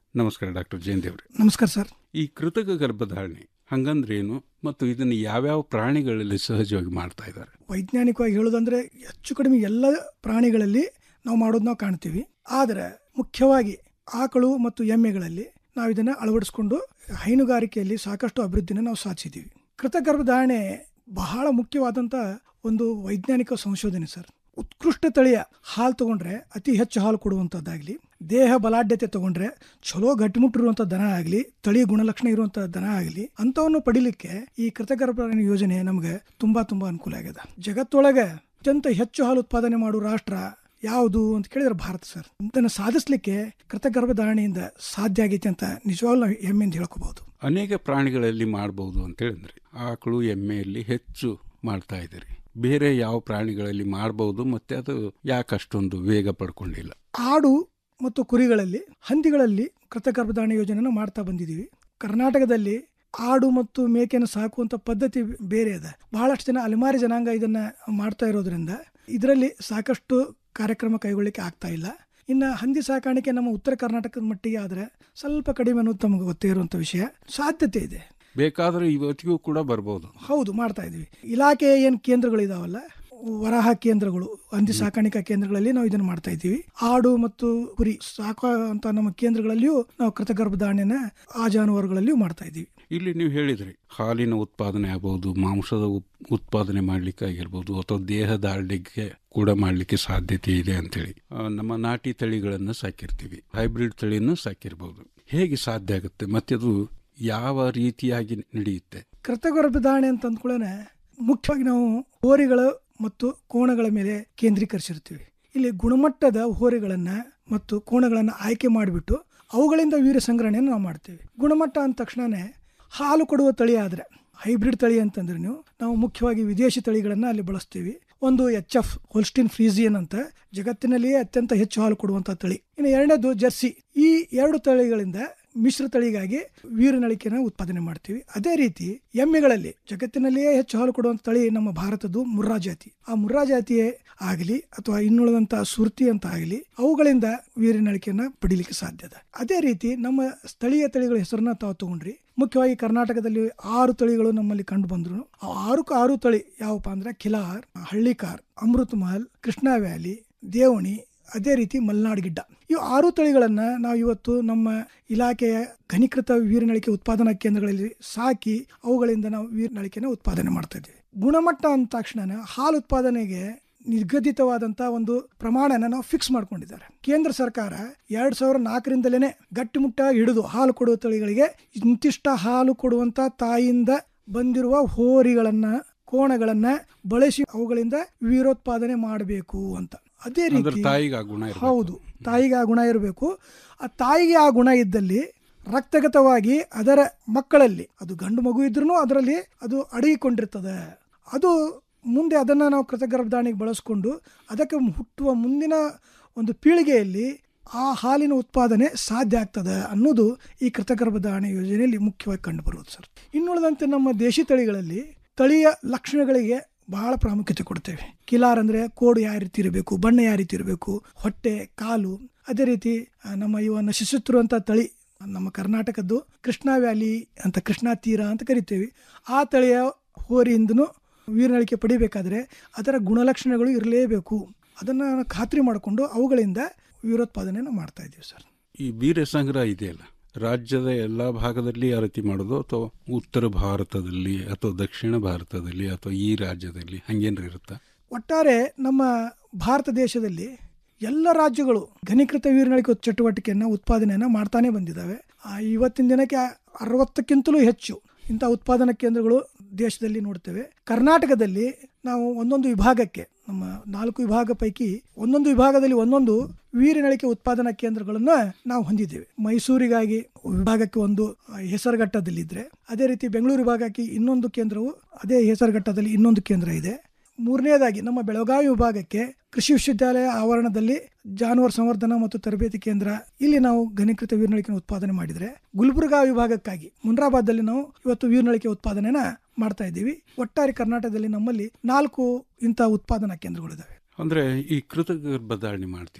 Speaker 23: ನಮಸ್ಕಾರ ಡಾಕ್ಟರ್ ಜಯಂದೇವ್ರೆ
Speaker 2: ನಮಸ್ಕಾರ ಸರ್
Speaker 23: ಈ ಕೃತಕ ಗರ್ಭಧಾರಣೆ ಹಂಗಂದ್ರೇನು ಮತ್ತು ಇದನ್ನು ಯಾವ್ಯಾವ ಪ್ರಾಣಿಗಳಲ್ಲಿ ಸಹಜವಾಗಿ ಮಾಡ್ತಾ ಇದ್ದಾರೆ
Speaker 2: ವೈಜ್ಞಾನಿಕವಾಗಿ ಹೇಳೋದಂದ್ರೆ ಹೆಚ್ಚು ಕಡಿಮೆ ಎಲ್ಲ ಪ್ರಾಣಿಗಳಲ್ಲಿ ನಾವು ಮಾಡೋದು ನಾವು ಕಾಣ್ತೀವಿ ಆದರೆ ಮುಖ್ಯವಾಗಿ ಆಕಳು ಮತ್ತು ಎಮ್ಮೆಗಳಲ್ಲಿ ನಾವು ಇದನ್ನು ಅಳವಡಿಸ್ಕೊಂಡು ಹೈನುಗಾರಿಕೆಯಲ್ಲಿ ಸಾಕಷ್ಟು ಅಭಿವೃದ್ಧಿನ ನಾವು ಸಾಧಿಸಿದ್ದೀವಿ ಕೃತಕ ಗರ್ಭಧಾರಣೆ ಬಹಳ ಮುಖ್ಯವಾದಂಥ ಒಂದು ವೈಜ್ಞಾನಿಕ ಸಂಶೋಧನೆ ಸರ್ ಉತ್ಕೃಷ್ಟ ತಳಿಯ ಹಾಲು ತಗೊಂಡ್ರೆ ಅತಿ ಹೆಚ್ಚು ಹಾಲು ಕೊಡುವಂಥದ್ದಾಗಲಿ ದೇಹ ಬಲಾಢ್ಯತೆ ತಗೊಂಡ್ರೆ ಚಲೋ ಗಟ್ಟಿಮುಟ್ಟಿರುವಂಥ ದನ ಆಗಲಿ ತಳಿ ಗುಣಲಕ್ಷಣ ಇರುವಂಥ ದನ ಆಗಲಿ ಅಂಥವನ್ನು ಪಡಿಲಿಕ್ಕೆ ಈ ಕೃತಕ ಗರ್ಭಧಾರಣೆ ಯೋಜನೆ ನಮಗೆ ತುಂಬಾ ತುಂಬಾ ಅನುಕೂಲ ಆಗಿದೆ ಜಗತ್ತೊಳಗೆ ಅತ್ಯಂತ ಹೆಚ್ಚು ಹಾಲು ಉತ್ಪಾದನೆ ಮಾಡುವ ರಾಷ್ಟ್ರ ಯಾವುದು ಅಂತ ಕೇಳಿದ್ರೆ ಭಾರತ ಸರ್ ಇದನ್ನು ಸಾಧಿಸಲಿಕ್ಕೆ ಕೃತಕ ಗರ್ಭಧಾರಣೆಯಿಂದ ಸಾಧ್ಯ ಆಗೈತೆ ಅಂತ ನಿಜವಾಗ್ಲೂ ನಾವು ಹೆಮ್ಮೆಯಿಂದ ಹೇಳ್ಕೋಬಹುದು
Speaker 23: ಅನೇಕ ಪ್ರಾಣಿಗಳಲ್ಲಿ ಮಾಡಬಹುದು ಅಂತ ಹೇಳಿದ್ರೆ ಆಕಳು ಎಮ್ಮೆಯಲ್ಲಿ ಹೆಚ್ಚು ಮಾಡ್ತಾ ಇದ್ದೀರಿ ಬೇರೆ ಯಾವ ಪ್ರಾಣಿಗಳಲ್ಲಿ ಮಾಡಬಹುದು ಮತ್ತೆ ಅದು ಯಾಕೆ ಅಷ್ಟೊಂದು ವೇಗ ಪಡ್ಕೊಂಡಿಲ್ಲ
Speaker 2: ಆಡು ಮತ್ತು ಕುರಿಗಳಲ್ಲಿ ಹಂದಿಗಳಲ್ಲಿ ಕೃತಕ ಗರ್ಭಧಾರಣೆ ಯೋಜನೆಯನ್ನು ಮಾಡ್ತಾ ಬಂದಿದ್ದೀವಿ ಕರ್ನಾಟಕದಲ್ಲಿ ಆಡು ಮತ್ತು ಮೇಕೆಯನ್ನು ಸಾಕುವಂತ ಪದ್ಧತಿ ಬೇರೆ ಇದೆ ಬಹಳಷ್ಟು ಜನ ಅಲೆಮಾರಿ ಜನಾಂಗ ಇದನ್ನ ಮಾಡ್ತಾ ಇರೋದ್ರಿಂದ ಇದರಲ್ಲಿ ಸಾಕಷ್ಟು ಕಾರ್ಯಕ್ರಮ ಕೈಗೊಳ್ಳಿಕ್ಕೆ ಆಗ್ತಾ ಇಲ್ಲ ಇನ್ನು ಹಂದಿ ಸಾಕಾಣಿಕೆ ನಮ್ಮ ಉತ್ತರ ಕರ್ನಾಟಕದ ಮಟ್ಟಿಗೆ ಆದರೆ ಸ್ವಲ್ಪ ಕಡಿಮೆ ಅನ್ನೋದು ತಮಗೆ ಗೊತ್ತೇ ಇರುವಂಥ ವಿಷಯ ಸಾಧ್ಯತೆ ಇದೆ
Speaker 23: ಬೇಕಾದ್ರೆ ಇವತ್ತಿಗೂ ಕೂಡ ಬರ್ಬೋದು
Speaker 2: ಹೌದು ಮಾಡ್ತಾ ಇದೀವಿ ಇಲಾಖೆ ಏನು ಕೇಂದ್ರಗಳಿದಾವಲ್ಲ ವರಾಹ ಕೇಂದ್ರಗಳು ಹಂದಿ ಸಾಕಾಣಿಕಾ ಕೇಂದ್ರಗಳಲ್ಲಿ ನಾವು ಇದನ್ನು ಮಾಡ್ತಾ ಇದ್ದೀವಿ ಆಡು ಮತ್ತು ಕುರಿ ಸಾಕುವಂತ ನಮ್ಮ ಕೇಂದ್ರಗಳಲ್ಲಿಯೂ ನಾವು ಕೃತಕ ಗರ್ಭಧಾರಣೆನ ಆ ಜಾನುವಾರುಗಳಲ್ಲಿಯೂ ಮಾಡ್ತಾ ಇದ್ದೀವಿ
Speaker 23: ಇಲ್ಲಿ ನೀವು ಹೇಳಿದ್ರಿ ಹಾಲಿನ ಉತ್ಪಾದನೆ ಆಗಬಹುದು ಮಾಂಸದ ಉತ್- ಉತ್ಪಾದನೆ ಮಾಡ್ಲಿಕ್ಕೆ ಆಗಿರ್ಬೋದು ಅಥವಾ ದೇಹದ ಆಳ್ಲಿಕ್ಕೆ ಕೂಡ ಮಾಡ್ಲಿಕ್ಕೆ ಸಾಧ್ಯತೆ ಇದೆ ಅಂತೇಳಿ ಆ, ನಮ್ಮ ನಾಟಿ ತಳಿಗಳನ್ನು ಸಾಕಿರ್ತೀವಿ ಹೈಬ್ರಿಡ್ ತಳಿಯನ್ನು ಸಾಕಿರ್ಬೋದು ಹೇಗೆ ಸಾಧ್ಯ ಆಗುತ್ತೆ ಮತ್ತೆ ಅದು ಯಾವ ರೀತಿಯಾಗಿ ನಡೆಯುತ್ತೆ
Speaker 2: ಕೃತಕ ಗರ್ಭಧಾರಣೆ ಅಂತ ಅಂದ್ಕೊಳ್ಳೇನೆ ಮುಖ್ಯವಾಗಿ ನಾವು ಹೋರಿಗಳು ಮತ್ತು ಕೋಣಗಳ ಮೇಲೆ ಕೇಂದ್ರೀಕರಿಸಿರ್ತೀವಿ ಇಲ್ಲಿ ಗುಣಮಟ್ಟದ ಹೋರಿಗಳನ್ನ ಮತ್ತು ಕೋಣಗಳನ್ನು ಆಯ್ಕೆ ಮಾಡಿಬಿಟ್ಟು ಅವುಗಳಿಂದ ವೀರ ಸಂಗ್ರಹಣೆಯನ್ನು ನಾವು ಮಾಡ್ತೀವಿ ಗುಣಮಟ್ಟ ಅಂದ ತಕ್ಷಣನೇ ಹಾಲು ಕೊಡುವ ತಳಿ ಆದರೆ ಹೈಬ್ರಿಡ್ ತಳಿ ಅಂತಂದ್ರೆ ನೀವು ನಾವು ಮುಖ್ಯವಾಗಿ ವಿದೇಶಿ ತಳಿಗಳನ್ನು ಅಲ್ಲಿ ಬಳಸ್ತೀವಿ ಒಂದು ಎಚ್ ಎಫ್ ಹೋಲ್ಸ್ಟಿನ್ ಫ್ರೀಸಿಯನ್ ಅಂತ ಜಗತ್ತಿನಲ್ಲಿಯೇ ಅತ್ಯಂತ ಹೆಚ್ಚು ಹಾಲು ಕೊಡುವಂತಹ ತಳಿ ಇನ್ನು ಎರಡನೇದು ಜರ್ಸಿ ಈ ಎರಡು ತಳಿಗಳಿಂದ ಮಿಶ್ರ ತಳಿಗಾಗಿ ವೀರನಳಿಕೆನ ಉತ್ಪಾದನೆ ಮಾಡ್ತೀವಿ ಅದೇ ರೀತಿ ಎಮ್ಮೆಗಳಲ್ಲಿ ಜಗತ್ತಿನಲ್ಲಿಯೇ ಹೆಚ್ಚು ಹಾಲು ಕೊಡುವಂತ ತಳಿ ನಮ್ಮ ಭಾರತದ್ದು ಮುರ್ರಾ ಜಾತಿ ಆ ಮುರ್ರಾ ಜಾತಿಯೇ ಆಗಲಿ ಅಥವಾ ಇನ್ನುಳಿದಂತ ಸುರ್ತಿ ಅಂತ ಆಗಲಿ ಅವುಗಳಿಂದ ವೀರನಳಿಕೆಯನ್ನ ಪಡಿಲಿಕ್ಕೆ ಸಾಧ್ಯ ಇದೆ ಅದೇ ರೀತಿ ನಮ್ಮ ಸ್ಥಳೀಯ ತಳಿಗಳ ಹೆಸರನ್ನ ತಾವು ತಗೊಂಡ್ರಿ ಮುಖ್ಯವಾಗಿ ಕರ್ನಾಟಕದಲ್ಲಿ ಆರು ತಳಿಗಳು ನಮ್ಮಲ್ಲಿ ಕಂಡು ಬಂದ್ರು ಆ ಆರುಕ್ಕೆ ಆರು ತಳಿ ಯಾವಪ್ಪ ಅಂದ್ರೆ ಖಿಲಾರ್ ಹಳ್ಳಿಕಾರ್ ಅಮೃತ್ ಮಹಲ್ ಕೃಷ್ಣಾ ವ್ಯಾಲಿ ದೇವಣಿ ಅದೇ ರೀತಿ ಮಲ್ನಾಡ್ ಗಿಡ್ಡ ಈ ಆರು ತಳಿಗಳನ್ನ ನಾವು ಇವತ್ತು ನಮ್ಮ ಇಲಾಖೆಯ ಘನೀಕೃತ ವೀರನಳಿಕೆ ಉತ್ಪಾದನಾ ಕೇಂದ್ರಗಳಲ್ಲಿ ಸಾಕಿ ಅವುಗಳಿಂದ ನಾವು ವೀರನಳಿಕೆನ ಉತ್ಪಾದನೆ ಮಾಡ್ತಾ ಇದ್ದೀವಿ ಗುಣಮಟ್ಟ ಅಂದ ತಕ್ಷಣ ಹಾಲು ಉತ್ಪಾದನೆಗೆ ನಿಗದಿತವಾದಂತಹ ಒಂದು ಪ್ರಮಾಣನ ನಾವು ಫಿಕ್ಸ್ ಮಾಡ್ಕೊಂಡಿದ್ದಾರೆ ಕೇಂದ್ರ ಸರ್ಕಾರ ಎರಡ್ ಸಾವಿರದ ನಾಲ್ಕರಿಂದಲೇ ಗಟ್ಟಿಮುಟ್ಟಾಗಿ ಹಿಡಿದು ಹಾಲು ಕೊಡುವ ತಳಿಗಳಿಗೆ ಇಂತಿಷ್ಟ ಹಾಲು ಕೊಡುವಂತ ತಾಯಿಯಿಂದ ಬಂದಿರುವ ಹೋರಿಗಳನ್ನ ಕೋಣಗಳನ್ನ ಬಳಸಿ ಅವುಗಳಿಂದ ವೀರೋತ್ಪಾದನೆ ಮಾಡಬೇಕು ಅಂತ ಅದೇ
Speaker 23: ಅಂದ್ರೆ
Speaker 2: ರೀತಿ
Speaker 23: ತಾಯಿಗೆ ಆ ಗುಣ ಇರ್ಬೇಕು.
Speaker 2: ಹೌದು ತಾಯಿಗೆ ಆ ಗುಣ ಇರಬೇಕು ಆ ತಾಯಿಗೆ ಆ ಗುಣ ಇದ್ದಲ್ಲಿ ರಕ್ತಗತವಾಗಿ ಅದರ ಮಕ್ಕಳಲ್ಲಿ ಅದು ಗಂಡು ಮಗು ಇದ್ರೂ ಅದರಲ್ಲಿ ಅದು ಅಡಗಿಕೊಂಡಿರ್ತದೆ ಅದು ಮುಂದೆ ಅದನ್ನು ನಾವು ಕೃತಗರ್ಭಧಾರಣೆಗೆ ಬಳಸ್ಕೊಂಡು ಅದಕ್ಕೆ ಹುಟ್ಟುವ ಮುಂದಿನ ಒಂದು ಪೀಳಿಗೆಯಲ್ಲಿ ಆ ಹಾಲಿನ ಉತ್ಪಾದನೆ ಸಾಧ್ಯ ಆಗ್ತದೆ ಅನ್ನೋದು ಈ ಕೃತಗರ್ಭಧಾರಣೆ ಯೋಜನೆಯಲ್ಲಿ ಮುಖ್ಯವಾಗಿ ಕಂಡುಬರುವುದು ಸರ್ ಇನ್ನುಳಿದಂತೆ ನಮ್ಮ ದೇಶಿ ತಳಿಗಳಲ್ಲಿ ತಳಿಯ ಲಕ್ಷಣಗಳಿಗೆ ಬಹಳ ಪ್ರಾಮುಖ್ಯತೆ ಕೊಡ್ತೇವೆ ಕಿಲಾರ್ ಅಂದ್ರೆ ಕೋಡು ಯಾವ ರೀತಿ ಇರಬೇಕು ಬಣ್ಣ ಯಾವ ರೀತಿ ಇರಬೇಕು ಹೊಟ್ಟೆ ಕಾಲು ಅದೇ ರೀತಿ ಆ, ನಮ್ಮ ಇವ ನಶಿಸುತ್ತಿರುವಂಥ ತಳಿ ನಮ್ಮ ಕರ್ನಾಟಕದ್ದು ಕೃಷ್ಣಾ ವ್ಯಾಲಿ ಅಂತ ಕೃಷ್ಣಾ ತೀರ ಅಂತ ಕರಿತೇವೆ ಆ ತಳಿಯ ಹೋರಿಯಿಂದನೂ ವೀರನಳಿಕೆ ಪಡಿಬೇಕಾದ್ರೆ ಅದರ ಗುಣಲಕ್ಷಣಗಳು ಇರಲೇಬೇಕು ಅದನ್ನು ಖಾತ್ರಿ ಮಾಡಿಕೊಂಡು ಅವುಗಳಿಂದ ವೀರೋತ್ಪಾದನೆಯನ್ನು ಮಾಡ್ತಾ ಇದ್ದೀವಿ ಸರ್
Speaker 23: ಈ ವೀರ ಸಂಗ್ರಹ ಇದೆಯಲ್ಲ ರಾಜ್ಯದ ಎಲ್ಲ ಭಾಗದಲ್ಲಿ ಆ ರೀತಿ ಮಾಡೋದು ಅಥವಾ ಉತ್ತರ ಭಾರತದಲ್ಲಿ ಅಥವಾ ದಕ್ಷಿಣ ಭಾರತದಲ್ಲಿ ಅಥವಾ ಈ ರಾಜ್ಯದಲ್ಲಿ ಹಂಗೇನ್ರ ಇರುತ್ತಾ
Speaker 2: ಒಟ್ಟಾರೆ ನಮ್ಮ ಭಾರತ ದೇಶದಲ್ಲಿ ಎಲ್ಲ ರಾಜ್ಯಗಳು ಘನೀಕೃತ ವೀರನಳಿಕೆ ಚಟುವಟಿಕೆಯನ್ನು ಉತ್ಪಾದನೆಯನ್ನು ಮಾಡ್ತಾನೆ ಬಂದಿದ್ದಾವೆ ಆ, ಇವತ್ತಿನ ದಿನಕ್ಕೆ ಅರವತ್ತಕ್ಕಿಂತಲೂ ಹೆಚ್ಚು ಇಂಥ ಉತ್ಪಾದನಾ ಕೇಂದ್ರಗಳು ದೇಶದಲ್ಲಿ ನೋಡ್ತೇವೆ ಕರ್ನಾಟಕದಲ್ಲಿ ನಾವು ಒಂದೊಂದು ವಿಭಾಗಕ್ಕೆ ನಮ್ಮ ನಾಲ್ಕು ವಿಭಾಗ ಪೈಕಿ ಒಂದೊಂದು ವಿಭಾಗದಲ್ಲಿ ಒಂದೊಂದು ವೀರನಳಿಕೆ ಉತ್ಪಾದನಾ ಕೇಂದ್ರಗಳನ್ನ ನಾವು ಹೊಂದಿದ್ದೇವೆ ಮೈಸೂರಿಗಾಗಿ ವಿಭಾಗಕ್ಕೆ ಒಂದು ಆ, ಹೆಸರುಘಟ್ಟದಲ್ಲಿದ್ರೆ ಅದೇ ರೀತಿ ಬೆಂಗಳೂರು ವಿಭಾಗಕ್ಕೆ ಇನ್ನೊಂದು ಕೇಂದ್ರವು ಅದೇ ಹೆಸರುಘಟ್ಟದಲ್ಲಿ ಇನ್ನೊಂದು ಕೇಂದ್ರ ಇದೆ ಮೂರನೇದಾಗಿ ನಮ್ಮ ಬೆಳಗಾವಿ ವಿಭಾಗಕ್ಕೆ ಕೃಷಿ ವಿಶ್ವವಿದ್ಯಾಲಯ ಆವರಣದಲ್ಲಿ ಜಾನುವಾರು ಸಂವರ್ಧನಾ ಮತ್ತು ತರಬೇತಿ ಕೇಂದ್ರ ಇಲ್ಲಿ ನಾವು ಘನೀಕೃತ ವೀರನಳಿಕೆ ಉತ್ಪಾದನೆ ಮಾಡಿದ್ರೆ ಗುಲ್ಬರ್ಗಾ ವಿಭಾಗಕ್ಕಾಗಿ ಮುನ್ರಾಬಾದಲ್ಲಿ ನಾವು ಇವತ್ತು ವೀರನಳಿಕೆ ಉತ್ಪಾದನೆನ ಮಾಡ್ತಾ ಇದ್ದೀವಿ ಒಟ್ಟಾರೆ ಕರ್ನಾಟಕದಲ್ಲಿ ನಮ್ಮಲ್ಲಿ ನಾಲ್ಕು ಇಂಥ ಉತ್ಪಾದನಾ ಕೇಂದ್ರಗಳಿದಾವೆ
Speaker 23: ಅಂದ್ರೆ ಈ ಕೃತಕ ಗರ್ಭಧಾರಣೆ ಮಾಡ್ತೀವಲ್ಲ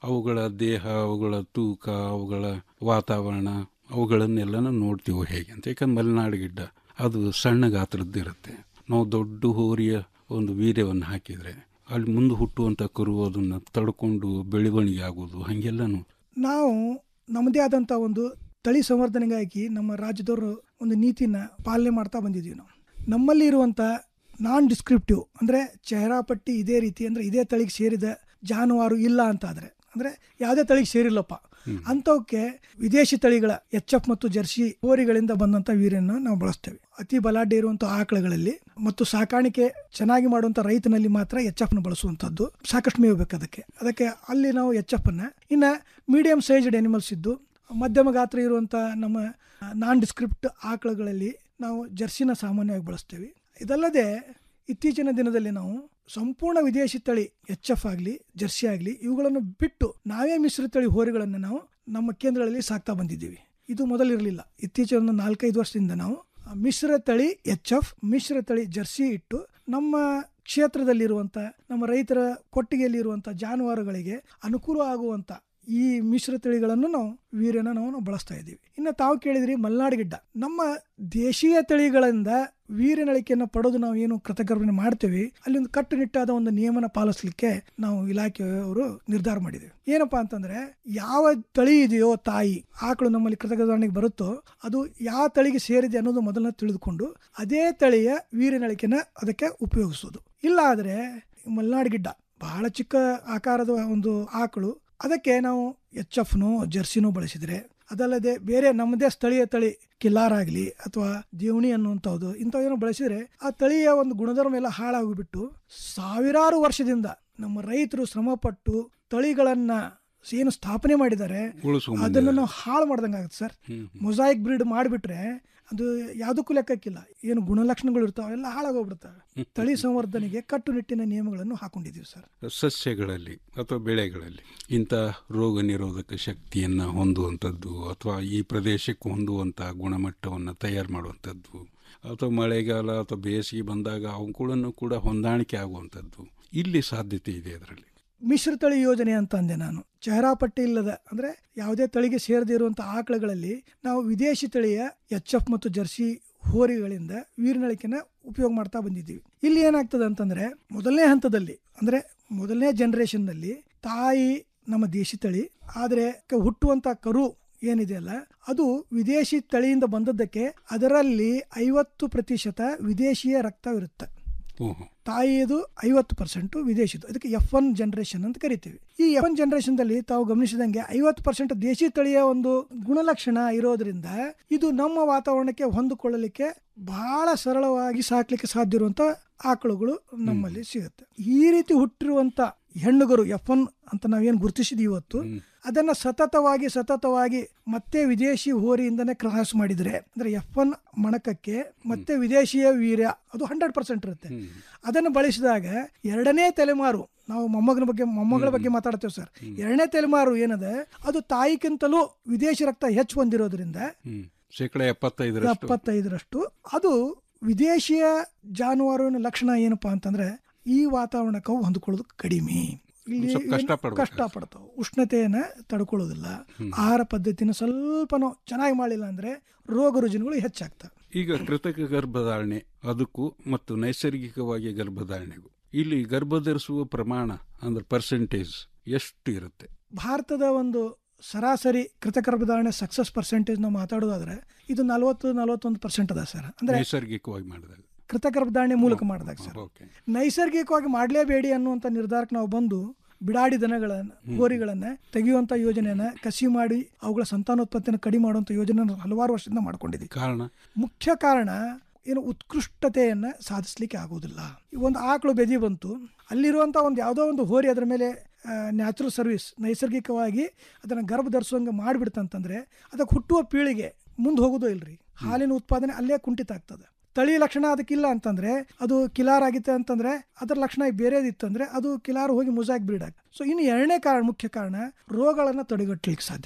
Speaker 23: ಅವುಗಳ ದೇಹ ಅವುಗಳ ತೂಕ ಅವುಗಳ ವಾತಾವರಣ ಅವುಗಳನ್ನೆಲ್ಲನೂ ನೋಡ್ತೀವಿ ಹೇಗೆ ಅಂತ ಯಾಕಂದ್ರೆ ಮಲೆನಾಡು ಗಿಡ್ಡ ಅದು ಸಣ್ಣ ಗಾತ್ರದ್ದು ಇರುತ್ತೆ ನಾವು ದೊಡ್ಡ ಹೋರಿಯ ಒಂದು ವೀರ್ಯವನ್ನು ಹಾಕಿದರೆ ಅಲ್ಲಿ ಮುಂದೆ ಹುಟ್ಟುವಂಥ ಕರು ಅದನ್ನು ತಡ್ಕೊಂಡು ಬೆಳವಣಿಗೆ ಆಗೋದು ಹಾಗೆಲ್ಲನೂ
Speaker 2: ನಾವು ನಮ್ಮದೇ ಆದಂಥ ಒಂದು ತಳಿ ಸಂವರ್ಧನೆಗಾಗಿ ನಮ್ಮ ರಾಜ್ಯದವರು ಒಂದು ನೀತಿನ ಪಾಲನೆ ಮಾಡ್ತಾ ಬಂದಿದ್ದೀವಿ ನಾವು ನಮ್ಮಲ್ಲಿ ಇರುವಂಥ ನಾನ್ ಡಿಸ್ಕ್ರಿಪ್ಟಿವ್ ಅಂದರೆ ಚೆಹರಾಪಟ್ಟಿ ಇದೇ ರೀತಿ ಅಂದರೆ ಇದೇ ತಳಿಗೆ ಸೇರಿದ ಜಾನುವಾರು ಇಲ್ಲ ಅಂತಾದರೆ ಅಂದರೆ ಯಾವುದೇ ತಳಿಗೆ ಸೇರಿಲ್ಲಪ್ಪ ಅಂಥವಕ್ಕೆ ವಿದೇಶಿ ತಳಿಗಳ ಎಚ್ ಎಫ್ ಮತ್ತು ಜರ್ಸಿ ಹೋರಿಗಳಿಂದ ಬಂದಂಥ ವೀರ್ಯನ ನಾವು ಬಳಸ್ತೇವೆ ಅತಿ ಬಲಾಢ್ಯ ಇರುವಂಥ ಆಕಳುಗಳಲ್ಲಿ ಮತ್ತು ಸಾಕಾಣಿಕೆ ಚೆನ್ನಾಗಿ ಮಾಡುವಂಥ ರೈತನಲ್ಲಿ ಮಾತ್ರ ಎಚ್ ಎಫ್ನ ಬಳಸುವಂಥದ್ದು ಸಾಕಷ್ಟು ಮೇವು ಬೇಕು ಅದಕ್ಕೆ ಅದಕ್ಕೆ ಅಲ್ಲಿ ನಾವು ಎಚ್ ಎಫ್ ಅನ್ನ ಇನ್ನು ಮೀಡಿಯಂ ಸೈಜ್ಡ್ ಎನಿಮಲ್ಸ್ ಇದ್ದು ಮಧ್ಯಮ ಗಾತ್ರ ಇರುವಂಥ ನಮ್ಮ ನಾನ್ ಡಿಸ್ಕ್ರಿಪ್ಟ್ ಆಕಳುಗಳಲ್ಲಿ ನಾವು ಜರ್ಸಿನ ಸಾಮಾನ್ಯವಾಗಿ ಬಳಸ್ತೇವೆ ಇದಲ್ಲದೆ ಇತ್ತೀಚಿನ ದಿನದಲ್ಲಿ ನಾವು ಸಂಪೂರ್ಣ ವಿದೇಶಿ ತಳಿ ಎಚ್ ಎಫ್ ಆಗಲಿ ಜರ್ಸಿ ಆಗಲಿ ಇವುಗಳನ್ನು ಬಿಟ್ಟು ನಾವೇ ಮಿಶ್ರ ತಳಿ ಹೋರಿಗಳನ್ನು ನಾವು ನಮ್ಮ ಕೇಂದ್ರಗಳಲ್ಲಿ ಸಾಕ್ತಾ ಬಂದಿದ್ದೀವಿ ಇದು ಮೊದಲಿರಲಿಲ್ಲ ಇತ್ತೀಚಿನ ಒಂದು ನಾಲ್ಕೈದು ವರ್ಷದಿಂದ ನಾವು ಮಿಶ್ರ ತಳಿ ಎಚ್ ಎಫ್ ಮಿಶ್ರ ತಳಿ ಜರ್ಸಿ ಇಟ್ಟು ನಮ್ಮ ಕ್ಷೇತ್ರದಲ್ಲಿರುವಂಥ ನಮ್ಮ ರೈತರ ಕೊಟ್ಟಿಗೆಯಲ್ಲಿರುವಂಥ ಜಾನುವಾರುಗಳಿಗೆ ಅನುಕೂಲ ಆಗುವಂಥ ಈ ಮಿಶ್ರ ತಳಿಗಳನ್ನು ನಾವು ವೀರ್ಯನ ನಾವು ನಾವು ಬಳಸ್ತಾ ಇದ್ದೀವಿ ಇನ್ನು ತಾವು ಕೇಳಿದ್ರಿ ಮಲೆನಾಡು ಗಿಡ್ಡ ನಮ್ಮ ದೇಶೀಯ ತಳಿಗಳಿಂದ ವೀರ್ಯನಳಿಕೆಯನ್ನು ಪಡೆದು ನಾವು ಏನು ಕೃತಕರ್ಮಣೆ ಮಾಡ್ತೇವೆ ಅಲ್ಲಿ ಒಂದು ಕಟ್ಟುನಿಟ್ಟಾದ ಒಂದು ನಿಯಮನ ಪಾಲಿಸಲಿಕ್ಕೆ ನಾವು ಇಲಾಖೆಯವರು ನಿರ್ಧಾರ ಮಾಡಿದ್ದೇವೆ ಏನಪ್ಪಾ ಅಂತಂದ್ರೆ ಯಾವ ತಳಿ ಇದೆಯೋ ತಾಯಿ ಆಕಳು ನಮ್ಮಲ್ಲಿ ಕೃತಕರ್ಮಣೆಗೆ ಬರುತ್ತೋ ಅದು ಯಾವ ತಳಿಗೆ ಸೇರಿದೆ ಅನ್ನೋದು ಮೊದಲನೇ ತಿಳಿದುಕೊಂಡು ಅದೇ ತಳಿಯ ವೀರ್ಯನಳಿಕೆನ ಅದಕ್ಕೆ ಉಪಯೋಗಿಸೋದು ಇಲ್ಲ ಆದರೆ ಮಲೆನಾಡು ಗಿಡ್ಡ ಬಹಳ ಚಿಕ್ಕ ಆಕಾರದ ಒಂದು ಆಕಳು ಅದಕ್ಕೆ ನಾವು ಎಚ್ ಎಫ್ನು ಜರ್ಸಿನೂ ಬಳಸಿದರೆ ಅದಲ್ಲದೆ ಬೇರೆ ನಮ್ಮದೇ ಸ್ಥಳೀಯ ತಳಿ ಕಿಲ್ಲಾರ್ ಆಗಲಿ ಅಥವಾ ದೇವಣಿ ಅನ್ನುವಂಥದ್ದು ಇಂಥವೇನೋ ಬಳಸಿದ್ರೆ ಆ ತಳಿಯ ಒಂದು ಗುಣಧರ್ಮ ಎಲ್ಲ ಹಾಳಾಗಿಬಿಟ್ಟು ಸಾವಿರಾರು ವರ್ಷದಿಂದ ನಮ್ಮ ರೈತರು ಶ್ರಮಪಟ್ಟು ತಳಿಗಳನ್ನ ಏನು ಸ್ಥಾಪನೆ ಮಾಡಿದ್ದಾರೆ
Speaker 23: ಉಳಿಸ್ಕೊಂಡ್
Speaker 2: ಅದನ್ನು ನಾವು ಹಾಳು ಮಾಡ್ದಂಗೆ ಆಗುತ್ತೆ ಸರ್ ಮೊಸಾಯಿಕ್ ಬ್ರೀಡ್ ಮಾಡಿಬಿಟ್ರೆ ಅದು ಯಾವುದಕ್ಕೂ ಲೆಕ್ಕಕ್ಕಿಲ್ಲ ಏನು ಗುಣಲಕ್ಷಣಗಳು ಇರ್ತಾವೆ ಎಲ್ಲ ಹಾಳಾಗೋಗ್ಬಿಡ್ತವೆ ತಳಿ ಸಂವರ್ಧನೆಗೆ ಕಟ್ಟುನಿಟ್ಟಿನ ನಿಯಮಗಳನ್ನು ಹಾಕೊಂಡಿದ್ದೀವಿ ಸರ್
Speaker 23: ಸಸ್ಯಗಳಲ್ಲಿ ಅಥವಾ ಬೆಳೆಗಳಲ್ಲಿ ಇಂಥ ರೋಗ ನಿರೋಧಕ ಶಕ್ತಿಯನ್ನು ಹೊಂದುವಂಥದ್ದು ಅಥವಾ ಈ ಪ್ರದೇಶಕ್ಕೆ ಹೊಂದುವಂಥ ಗುಣಮಟ್ಟವನ್ನು ತಯಾರು ಮಾಡುವಂಥದ್ದು ಅಥವಾ ಮಳೆಗಾಲ ಅಥವಾ ಬೇಸಿಗೆ ಬಂದಾಗ ಅವುಗಳನ್ನು ಕೂಡ ಹೊಂದಾಣಿಕೆ ಆಗುವಂಥದ್ದು ಇಲ್ಲಿ ಸಾಧ್ಯತೆ ಇದೆ ಅದರಲ್ಲಿ
Speaker 2: ಮಿಶ್ರ ತಳಿ ಯೋಜನೆ ಅಂತ ಅಂದೆ ನಾನು ಚಹರಾಪಟ್ಟಿ ಇಲ್ಲದ ಅಂದ್ರೆ ಯಾವುದೇ ತಳಿಗೆ ಸೇರದೇ ಇರುವಂತ ಆಕಳುಗಳಲ್ಲಿ ನಾವು ವಿದೇಶಿ ತಳಿಯ ಎಚ್ ಎಫ್ ಮತ್ತು ಜರ್ಸಿ ಹೋರಿಗಳಿಂದ ವೀರ್ನಳಿಕೆನ ಉಪಯೋಗ ಮಾಡ್ತಾ ಬಂದಿದ್ದೀವಿ ಇಲ್ಲಿ ಏನಾಗ್ತದೆ ಅಂತಂದ್ರೆ ಮೊದಲನೇ ಹಂತದಲ್ಲಿ ಅಂದ್ರೆ ಮೊದಲನೇ ಜನರೇಷನ್ನಲ್ಲಿ ತಾಯಿ ನಮ್ಮ ದೇಶಿ ತಳಿ ಆದರೆ ಕ- ಹುಟ್ಟುವಂತ ಕರು ಏನಿದೆಯಲ್ಲ ಅದು ವಿದೇಶಿ ತಳಿಯಿಂದ ಬಂದದ್ದಕ್ಕೆ ಅದರಲ್ಲಿ ಐವತ್ತು ಪ್ರತಿಶತ ವಿದೇಶಿಯ ರಕ್ತವಿರುತ್ತೆ
Speaker 23: ಓಹೋ
Speaker 2: ತಾಯಿಯದು ಐವತ್ತು ಪರ್ಸೆಂಟ್ ವಿದೇಶಿದು ಅದಕ್ಕೆ ಎಫ್ ಒನ್ ಜನರೇಷನ್ ಅಂತ ಕರಿತೀವಿ ಈ ಎಫ್ ಒನ್ ಜನರೇಷನ್ದಲ್ಲಿ ತಾವು ಗಮನಿಸಿದಂಗೆ ಐವತ್ತು ಪರ್ಸೆಂಟ್ ದೇಶಿ ತಳಿಯ ಒಂದು ಗುಣಲಕ್ಷಣ ಇರೋದ್ರಿಂದ ಇದು ನಮ್ಮ ವಾತಾವರಣಕ್ಕೆ ಹೊಂದಿಕೊಳ್ಳಲಿಕ್ಕೆ ಬಹಳ ಸರಳವಾಗಿ ಸಾಕ್ಲಿಕ್ಕೆ ಸಾಧ್ಯ ಇರುವಂತ ಆಕಳುಗಳು ನಮ್ಮಲ್ಲಿ ಸಿಗುತ್ತೆ ಈ ರೀತಿ ಹುಟ್ಟಿರುವಂತ ಹೆಣ್ಣುಗರು ಎಫ್ ಒನ್ ಅಂತ ನಾವೇನು ಗುರುತಿಸಿದೀವಿ ಇವತ್ತು ಅದನ್ನ ಸತತವಾಗಿ ಸತತವಾಗಿ ಮತ್ತೆ ವಿದೇಶಿ ಹೋರಿಯಿಂದನೇ ಕ್ರಾಸ್ ಮಾಡಿದ್ರೆ ಅಂದ್ರೆ ಎಫ್ ಒನ್ ಮಣಕಕ್ಕೆ ಮತ್ತೆ ವಿದೇಶಿಯ ವೀರ್ಯ ಅದು ಹಂಡ್ರೆಡ್ ಪರ್ಸೆಂಟ್ ಇರುತ್ತೆ ಅದನ್ನು ಬಳಸಿದಾಗ ಎರಡನೇ ತಲೆಮಾರು ನಾವು ಮೊಮ್ಮಗನ ಬಗ್ಗೆ ಮೊಮ್ಮಗಳ ಬಗ್ಗೆ ಮಾತಾಡ್ತೇವೆ ಸರ್ ಎರಡನೇ ತಲೆಮಾರು ಏನದೆ ಅದು ತಾಯಿಗಿಂತಲೂ ವಿದೇಶಿ ರಕ್ತ ಹೆಚ್ಚು ಹೊಂದಿರೋದ್ರಿಂದ
Speaker 23: ಹ್ಮ್ ಶೇಕಡ ಎಪ್ಪತ್ತೈದರಷ್ಟು
Speaker 2: ಎಪ್ಪತ್ತೈದರಷ್ಟು ಅದು ವಿದೇಶಿಯ ಜಾನುವಾರುವಿನ ಲಕ್ಷಣ ಏನಪ್ಪಾ ಅಂತಂದ್ರೆ ಈ ವಾತಾವರಣಕ್ಕೆ ಅವು ಹೊಂದಿಕೊಳ್ಳೋದು ಕಡಿಮೆ ಇಲ್ಲಿ
Speaker 23: ಸ್ವಲ್ಪ ಕಷ್ಟ
Speaker 2: ಏನು-
Speaker 23: ಪಡ್ಬೇಕು.
Speaker 2: ಕಷ್ಟ ಪಡ್ತಾವೆ ಉಷ್ಣತೆಯನ್ನ ತಡ್ಕೊಳ್ಳೋದಿಲ್ಲ ಆಹಾರ ಪದ್ಧತಿನ ಸ್ವಲ್ಪ ನಾವು ಚೆನ್ನಾಗಿ ಮಾಡಿಲ್ಲ ಅಂದ್ರೆ ರೋಗ ರುಜಿನಗಳು ಹೆಚ್ಚಾಗ್ತವೆ
Speaker 23: ಈಗ ಕೃತಕ ಗರ್ಭಧಾರಣೆ ಅದಕ್ಕೂ ಮತ್ತು ನೈಸರ್ಗಿಕವಾಗಿ ಗರ್ಭಧಾರಣೆಗೂ ಇಲ್ಲಿ ಗರ್ಭಧರಿಸುವ ಪ್ರಮಾಣ ಅಂದ್ರೆ ಪರ್ಸೆಂಟೇಜ್ ಎಷ್ಟು ಇರುತ್ತೆ
Speaker 2: ಭಾರತದ ಒಂದು ಸರಾಸರಿ ಕೃತಕ ಗರ್ಭಧಾರಣೆ ಸಕ್ಸಸ್ ಪರ್ಸೆಂಟೇಜ್ ನಾವು ಮಾತಾಡೋದಾದ್ರೆ ಇದು ನಲವತ್ತು ನಲವತ್ತೊಂದು ಪರ್ಸೆಂಟ್ ಅದ ಸರ್ ಅಂದ್ರೆ
Speaker 23: ನೈಸರ್ಗಿಕವಾಗಿ ಮಾಡಿದಾಗ
Speaker 2: ಕೃತಕ ಗರ್ಭಧಾರಣೆ ಮೂಲಕ ಮಾಡಿದಾಗ ಸರ್
Speaker 23: ಓಕೆ
Speaker 2: ನೈಸರ್ಗಿಕವಾಗಿ ಮಾಡಲೇಬೇಡಿ ಅನ್ನುವಂಥ ನಿರ್ಧಾರಕ್ಕೆ ನಾವು ಬಂದು ಬಿಡಾಡಿ ದನಗಳನ್ನ ಹೋರಿಗಳನ್ನ ತೆಗೆಯುವಂತ ಯೋಜನೆಯನ್ನ ಕಸಿ ಮಾಡಿ ಅವುಗಳ ಸಂತಾನೋತ್ಪತ್ತಿಯನ್ನು ಕಡಿಮೆ ಮಾಡುವಂತ ಯೋಜನೆ ಹಲವಾರು ವರ್ಷದಿಂದ ಮಾಡ್ಕೊಂಡಿದ್ದೀವಿ
Speaker 23: ಕಾರಣ
Speaker 2: ಮುಖ್ಯ ಕಾರಣ ಏನು ಉತ್ಕೃಷ್ಟತೆಯನ್ನ ಸಾಧಿಸ್ಲಿಕ್ಕೆ ಆಗುವುದಿಲ್ಲ ಈ ಒಂದು ಆಕಳು ಬೆದಿ ಬಂತು ಅಲ್ಲಿರುವಂತ ಒಂದು ಯಾವುದೋ ಒಂದು ಹೋರಿ ಅದರ ಮೇಲೆ ನ್ಯಾಚುರಲ್ ಸರ್ವಿಸ್ ನೈಸರ್ಗಿಕವಾಗಿ ಅದನ್ನ ಗರ್ಭ ಧರಿಸುವಂಗೆ ಮಾಡಿಬಿಡ್ತಂತಂದ್ರೆ ಅದಕ್ಕೆ ಹುಟ್ಟುವ ಪೀಳಿಗೆ ಮುಂದೆ ಹೋಗೋದು ಇಲ್ರಿ ಹಾಲಿನ ಉತ್ಪಾದನೆ ಅಲ್ಲೇ ಕುಂಠಿತ ಆಗ್ತದೆ ತಳಿ ಲಕ್ಷಣ ಅದಕ್ಕಿಲ್ಲ ಅಂತಂದ್ರೆ ಅದು ಕಿಲಾರ್ ಆಗಿತ್ತೆ ಅಂತಂದ್ರೆ ಅದರ ಲಕ್ಷಣ ಬೇರೆದಿತ್ತು ಅಂದ್ರೆ ಅದು ಕಿಲಾರ್ ಹೋಗಿ ಮುಜಾಕ್ ಬ್ರೀಡ್ ಆಗ ಸೊ ಇನ್ನು ಎರಡನೇ ಕಾರಣ ಮುಖ್ಯ ಕಾರಣ ರೋಗಗಳನ್ನ ತಡೆಗಟ್ಟಲಿಕ್ಕೆ ಸಾಧ್ಯ ಇದೆ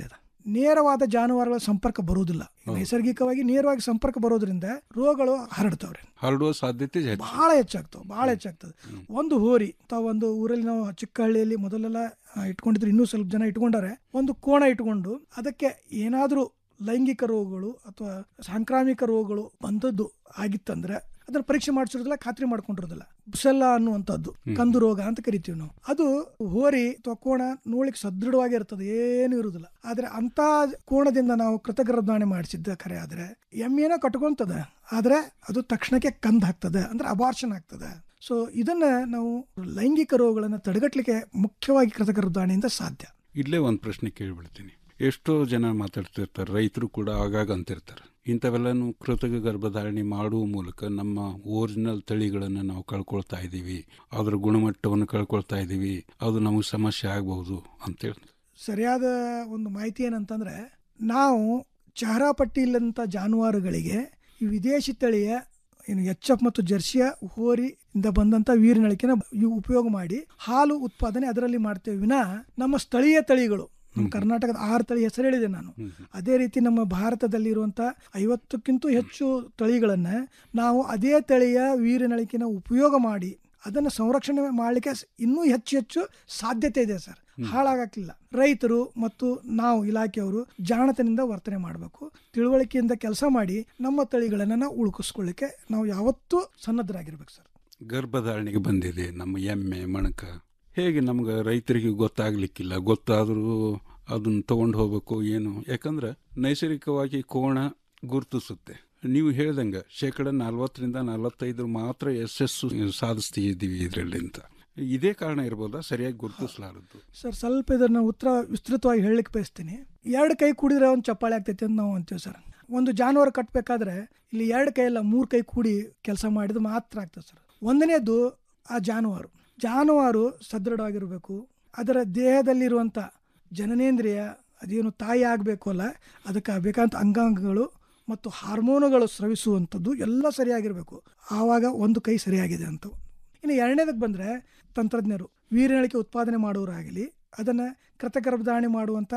Speaker 2: ನೇರವಾದ ಜಾನುವಾರುಗಳ ಸಂಪರ್ಕ ಬರುವುದಿಲ್ಲ ನೈಸರ್ಗಿಕವಾಗಿ ನೇರವಾಗಿ ಸಂಪರ್ಕ ಬರೋದ್ರಿಂದ ರೋಗಗಳು ಹರಡ್ತಾವ್ರಿ
Speaker 23: ಹರಡುವ ಸಾಧ್ಯತೆ ಹೆಚ್ಚು
Speaker 2: ಬಹಳ ಹೆಚ್ಚಾಗ್ತವೆ ಬಹಳ ಹೆಚ್ಚಾಗ್ತದೆ ಒಂದು ಹೋರಿ ತಾವು ಒಂದು ಊರಲ್ಲಿ ನಾವು ಚಿಕ್ಕ ಹಳ್ಳಿಯಲ್ಲಿ ಮೊದಲೆಲ್ಲ ಆ, ಇಟ್ಕೊಂಡಿದ್ರು ಇನ್ನೂ ಸ್ವಲ್ಪ ಜನ ಇಟ್ಕೊಂಡಾರೆ ಒಂದು ಕೋಣ ಇಟ್ಕೊಂಡು ಅದಕ್ಕೆ ಏನಾದರೂ ಲೈಂಗಿಕ ರೋಗಗಳು ಅಥವಾ ಸಾಂಕ್ರಾಮಿಕ ರೋಗಗಳು ಬಂದದ್ದು ಆಗಿತ್ತಂದ್ರೆ ಅದನ್ನ ಪರೀಕ್ಷೆ ಮಾಡಿಸಿರೋದಿಲ್ಲ ಖಾತ್ರಿ ಮಾಡ್ಕೊಂಡಿರೋದಿಲ್ಲ ಬುಸೆಲ್ಲ ಅನ್ನುವಂಥದ್ದು ಕಂದು ರೋಗ ಅಂತ ಕರಿತೀವಿ ನಾವು ಅದು ಹೋರಿ ಅಥವಾ ಕೋಣ ನೋಡ್ಲಿಕ್ಕೆ ಸದೃಢವಾಗಿ ಇರ್ತದೆ ಏನು ಇರುವುದಿಲ್ಲ ಆದ್ರೆ ಅಂತ ಕೋಣದಿಂದ ನಾವು ಕೃತಗರ್ಭಧಾರಣೆ ಮಾಡಿಸಿದ್ದ ಖರೆ ಆದ್ರೆ ಎಮ್ಮೆನೋ ಕಟ್ಕೊಂತದ ಆದ್ರೆ ಅದು ತಕ್ಷಣಕ್ಕೆ ಕಂದ್ ಹಾಕ್ತದೆ ಅಂದ್ರೆ ಅಬಾರ್ಷನ್ ಆಗ್ತದೆ ಸೊ ಇದನ್ನ ನಾವು ಲೈಂಗಿಕ ರೋಗಗಳನ್ನು ತಡೆಗಟ್ಟಲಿಕ್ಕೆ ಮುಖ್ಯವಾಗಿ ಕೃತಗರ್ಭಧಾರಣೆಯಿಂದ ಸಾಧ್ಯ
Speaker 23: ಇಲ್ಲೇ ಒಂದು ಪ್ರಶ್ನೆ ಕೇಳಿಬಿಡ್ತೀನಿ ಎಷ್ಟೋ ಜನ ಮಾತಾಡ್ತಿರ್ತಾರೆ ರೈತರು ಕೂಡ ಆಗಾಗ ಅಂತಿರ್ತಾರೆ ಇಂಥವೆಲ್ಲನೂ ಕೃತಕ ಗರ್ಭಧಾರಣೆ ಮಾಡುವ ಮೂಲಕ ನಮ್ಮ ಒರಿಜಿನಲ್ ತಳಿಗಳನ್ನು ನಾವು ಕಳ್ಕೊಳ್ತಾ ಇದ್ದೀವಿ ಅದರ ಗುಣಮಟ್ಟವನ್ನು ಕಳ್ಕೊಳ್ತಾ ಇದ್ದೀವಿ ಅದು ನಮಗೆ ಸಮಸ್ಯೆ ಆಗಬಹುದು ಅಂತೇಳಿ
Speaker 2: ಸರಿಯಾದ ಒಂದು ಮಾಹಿತಿ ಏನಂತಂದ್ರೆ ನಾವು ಚಹರಾಪಟ್ಟಿ ಇಲ್ಲಂತ ಜಾನುವಾರುಗಳಿಗೆ ಈ ವಿದೇಶಿ ತಳಿಯ ಏನು ಎಚ್ ಎಫ್ ಮತ್ತು ಜರ್ಸಿಯ ಹೋರಿಯಿಂದ ಬಂದಂತ ವೀರಿನಳಿಕೆನ ಇವು ಉಪಯೋಗ ಮಾಡಿ ಹಾಲು ಉತ್ಪಾದನೆ ಅದರಲ್ಲಿ ಮಾಡ್ತೇವೆ ವಿನ ನಮ್ಮ ಸ್ಥಳೀಯ ತಳಿಗಳು ನಮ್ಮ ಕರ್ನಾಟಕದ ಆರು ತಳಿ ಹೆಸರು ಹೇಳಿದೆ ನಾನು ಅದೇ ರೀತಿ ನಮ್ಮ ಭಾರತದಲ್ಲಿರುವಂಥ ಐವತ್ತಕ್ಕಿಂತ ಹೆಚ್ಚು ತಳಿಗಳನ್ನ ನಾವು ಅದೇ ತಳಿಯ ವೀರಿನಳಿಕೆನ ಉಪಯೋಗ ಮಾಡಿ ಅದನ್ನು ಸಂರಕ್ಷಣೆ ಮಾಡಲಿಕ್ಕೆ ಸ್- ಇನ್ನೂ ಹೆಚ್ಚು ಹೆಚ್ಚು ಸಾಧ್ಯತೆ ಇದೆ ಸರ್ ಹಾಳಾಗಕ್ಕಿಲ್ಲ ರೈತರು ಮತ್ತು ನಾವು ಇಲಾಖೆಯವರು ಜಾಣತನದಿಂದ ವರ್ತನೆ ಮಾಡಬೇಕು ತಿಳುವಳಿಕೆಯಿಂದ ಕೆಲಸ ಮಾಡಿ ನಮ್ಮ ತಳಿಗಳನ್ನು ನಾವು ಉಳ್ಕಿಸ್ಕೊಳ್ಳಿಕ್ಕೆ ನಾವು ಯಾವತ್ತೂ ಸನ್ನದ್ಧರಾಗಿರ್ಬೇಕು ಸರ್
Speaker 23: ಗರ್ಭಧಾರಣೆಗೆ ಬಂದಿದೆ ನಮ್ಮ ಎಮ್ಮೆ ಮಣಕ ಹೇಗೆ ನಮ್ಗೆ ರೈತರಿಗೆ ಗೊತ್ತಾಗ್ಲಿಕ್ಕಿಲ್ಲ ಗೊತ್ತಾದರೂ ಅದನ್ನ ತಗೊಂಡು ಹೋಗ್ಬೇಕು ಏನು ಯಾಕಂದ್ರೆ ನೈಸರ್ಗಿಕವಾಗಿ ಕೋಣ ಗುರುತಿಸುತ್ತೆ ನೀವು ಹೇಳ್ದಂಗೆ ಶೇಕಡ ನಲ್ವತ್ತರಿಂದ ನಲವತ್ತೈದು ಮಾತ್ರ ಯಶಸ್ಸು ಸಾಧಿಸ್ತಿದ್ದೀವಿ ಇದರಲ್ಲಿ ಅಂತ ಇದೇ ಕಾರಣ ಇರ್ಬೋದಾ ಸರಿಯಾಗಿ ಗುರುತಿಸಲಾರದ್ದು
Speaker 2: ಸರ್ ಸ್ವಲ್ಪ ಇದನ್ನು ಉತ್ತರ ವಿಸ್ತೃತವಾಗಿ ಹೇಳಲಿಕ್ಕೆ ಬಯಸ್ತೀನಿ ಎರಡು ಕೈ ಕೂಡಿದ್ರೆ ಒಂದು ಚಪ್ಪಾಳೆ ಆಗ್ತೈತೆ ಅಂತ ನಾವು ಅಂತೀವಿ ಸರ್ ಒಂದು ಜಾನುವಾರು ಕಟ್ಟಬೇಕಾದ್ರೆ ಇಲ್ಲಿ ಎರಡು ಕೈ ಅಲ್ಲ ಮೂರು ಕೈ ಕೂಡಿ ಕೆಲಸ ಮಾಡಿದ್ರೆ ಮಾತ್ರ ಆಗ್ತದೆ ಸರ್ ಒಂದನೇದು ಆ ಜಾನುವಾರು ಜಾನುವಾರು ಸದೃಢವಾಗಿರಬೇಕು ಅದರ ದೇಹದಲ್ಲಿರುವಂಥ ಜನನೇಂದ್ರಿಯ ಅದೇನು ತಾಯಿ ಆಗಬೇಕು ಅಲ್ಲ ಅದಕ್ಕೆ ಬೇಕಾದಂಥ ಅಂಗಾಂಗಗಳು ಮತ್ತು ಹಾರ್ಮೋನುಗಳು ಸ್ರವಿಸುವಂಥದ್ದು ಎಲ್ಲ ಸರಿಯಾಗಿರಬೇಕು ಆವಾಗ ಒಂದು ಕೈ ಸರಿಯಾಗಿದೆ ಅಂತ ಇನ್ನು ಎರಡನೇದಕ್ಕೆ ಬಂದರೆ ತಂತ್ರಜ್ಞರು ವೀರ್ಯಳಿಕೆ ಉತ್ಪಾದನೆ ಮಾಡುವವರಾಗಲಿ ಅದನ್ನು ಕೃತಗರ್ಭಧಾರಣೆ ಮಾಡುವಂಥ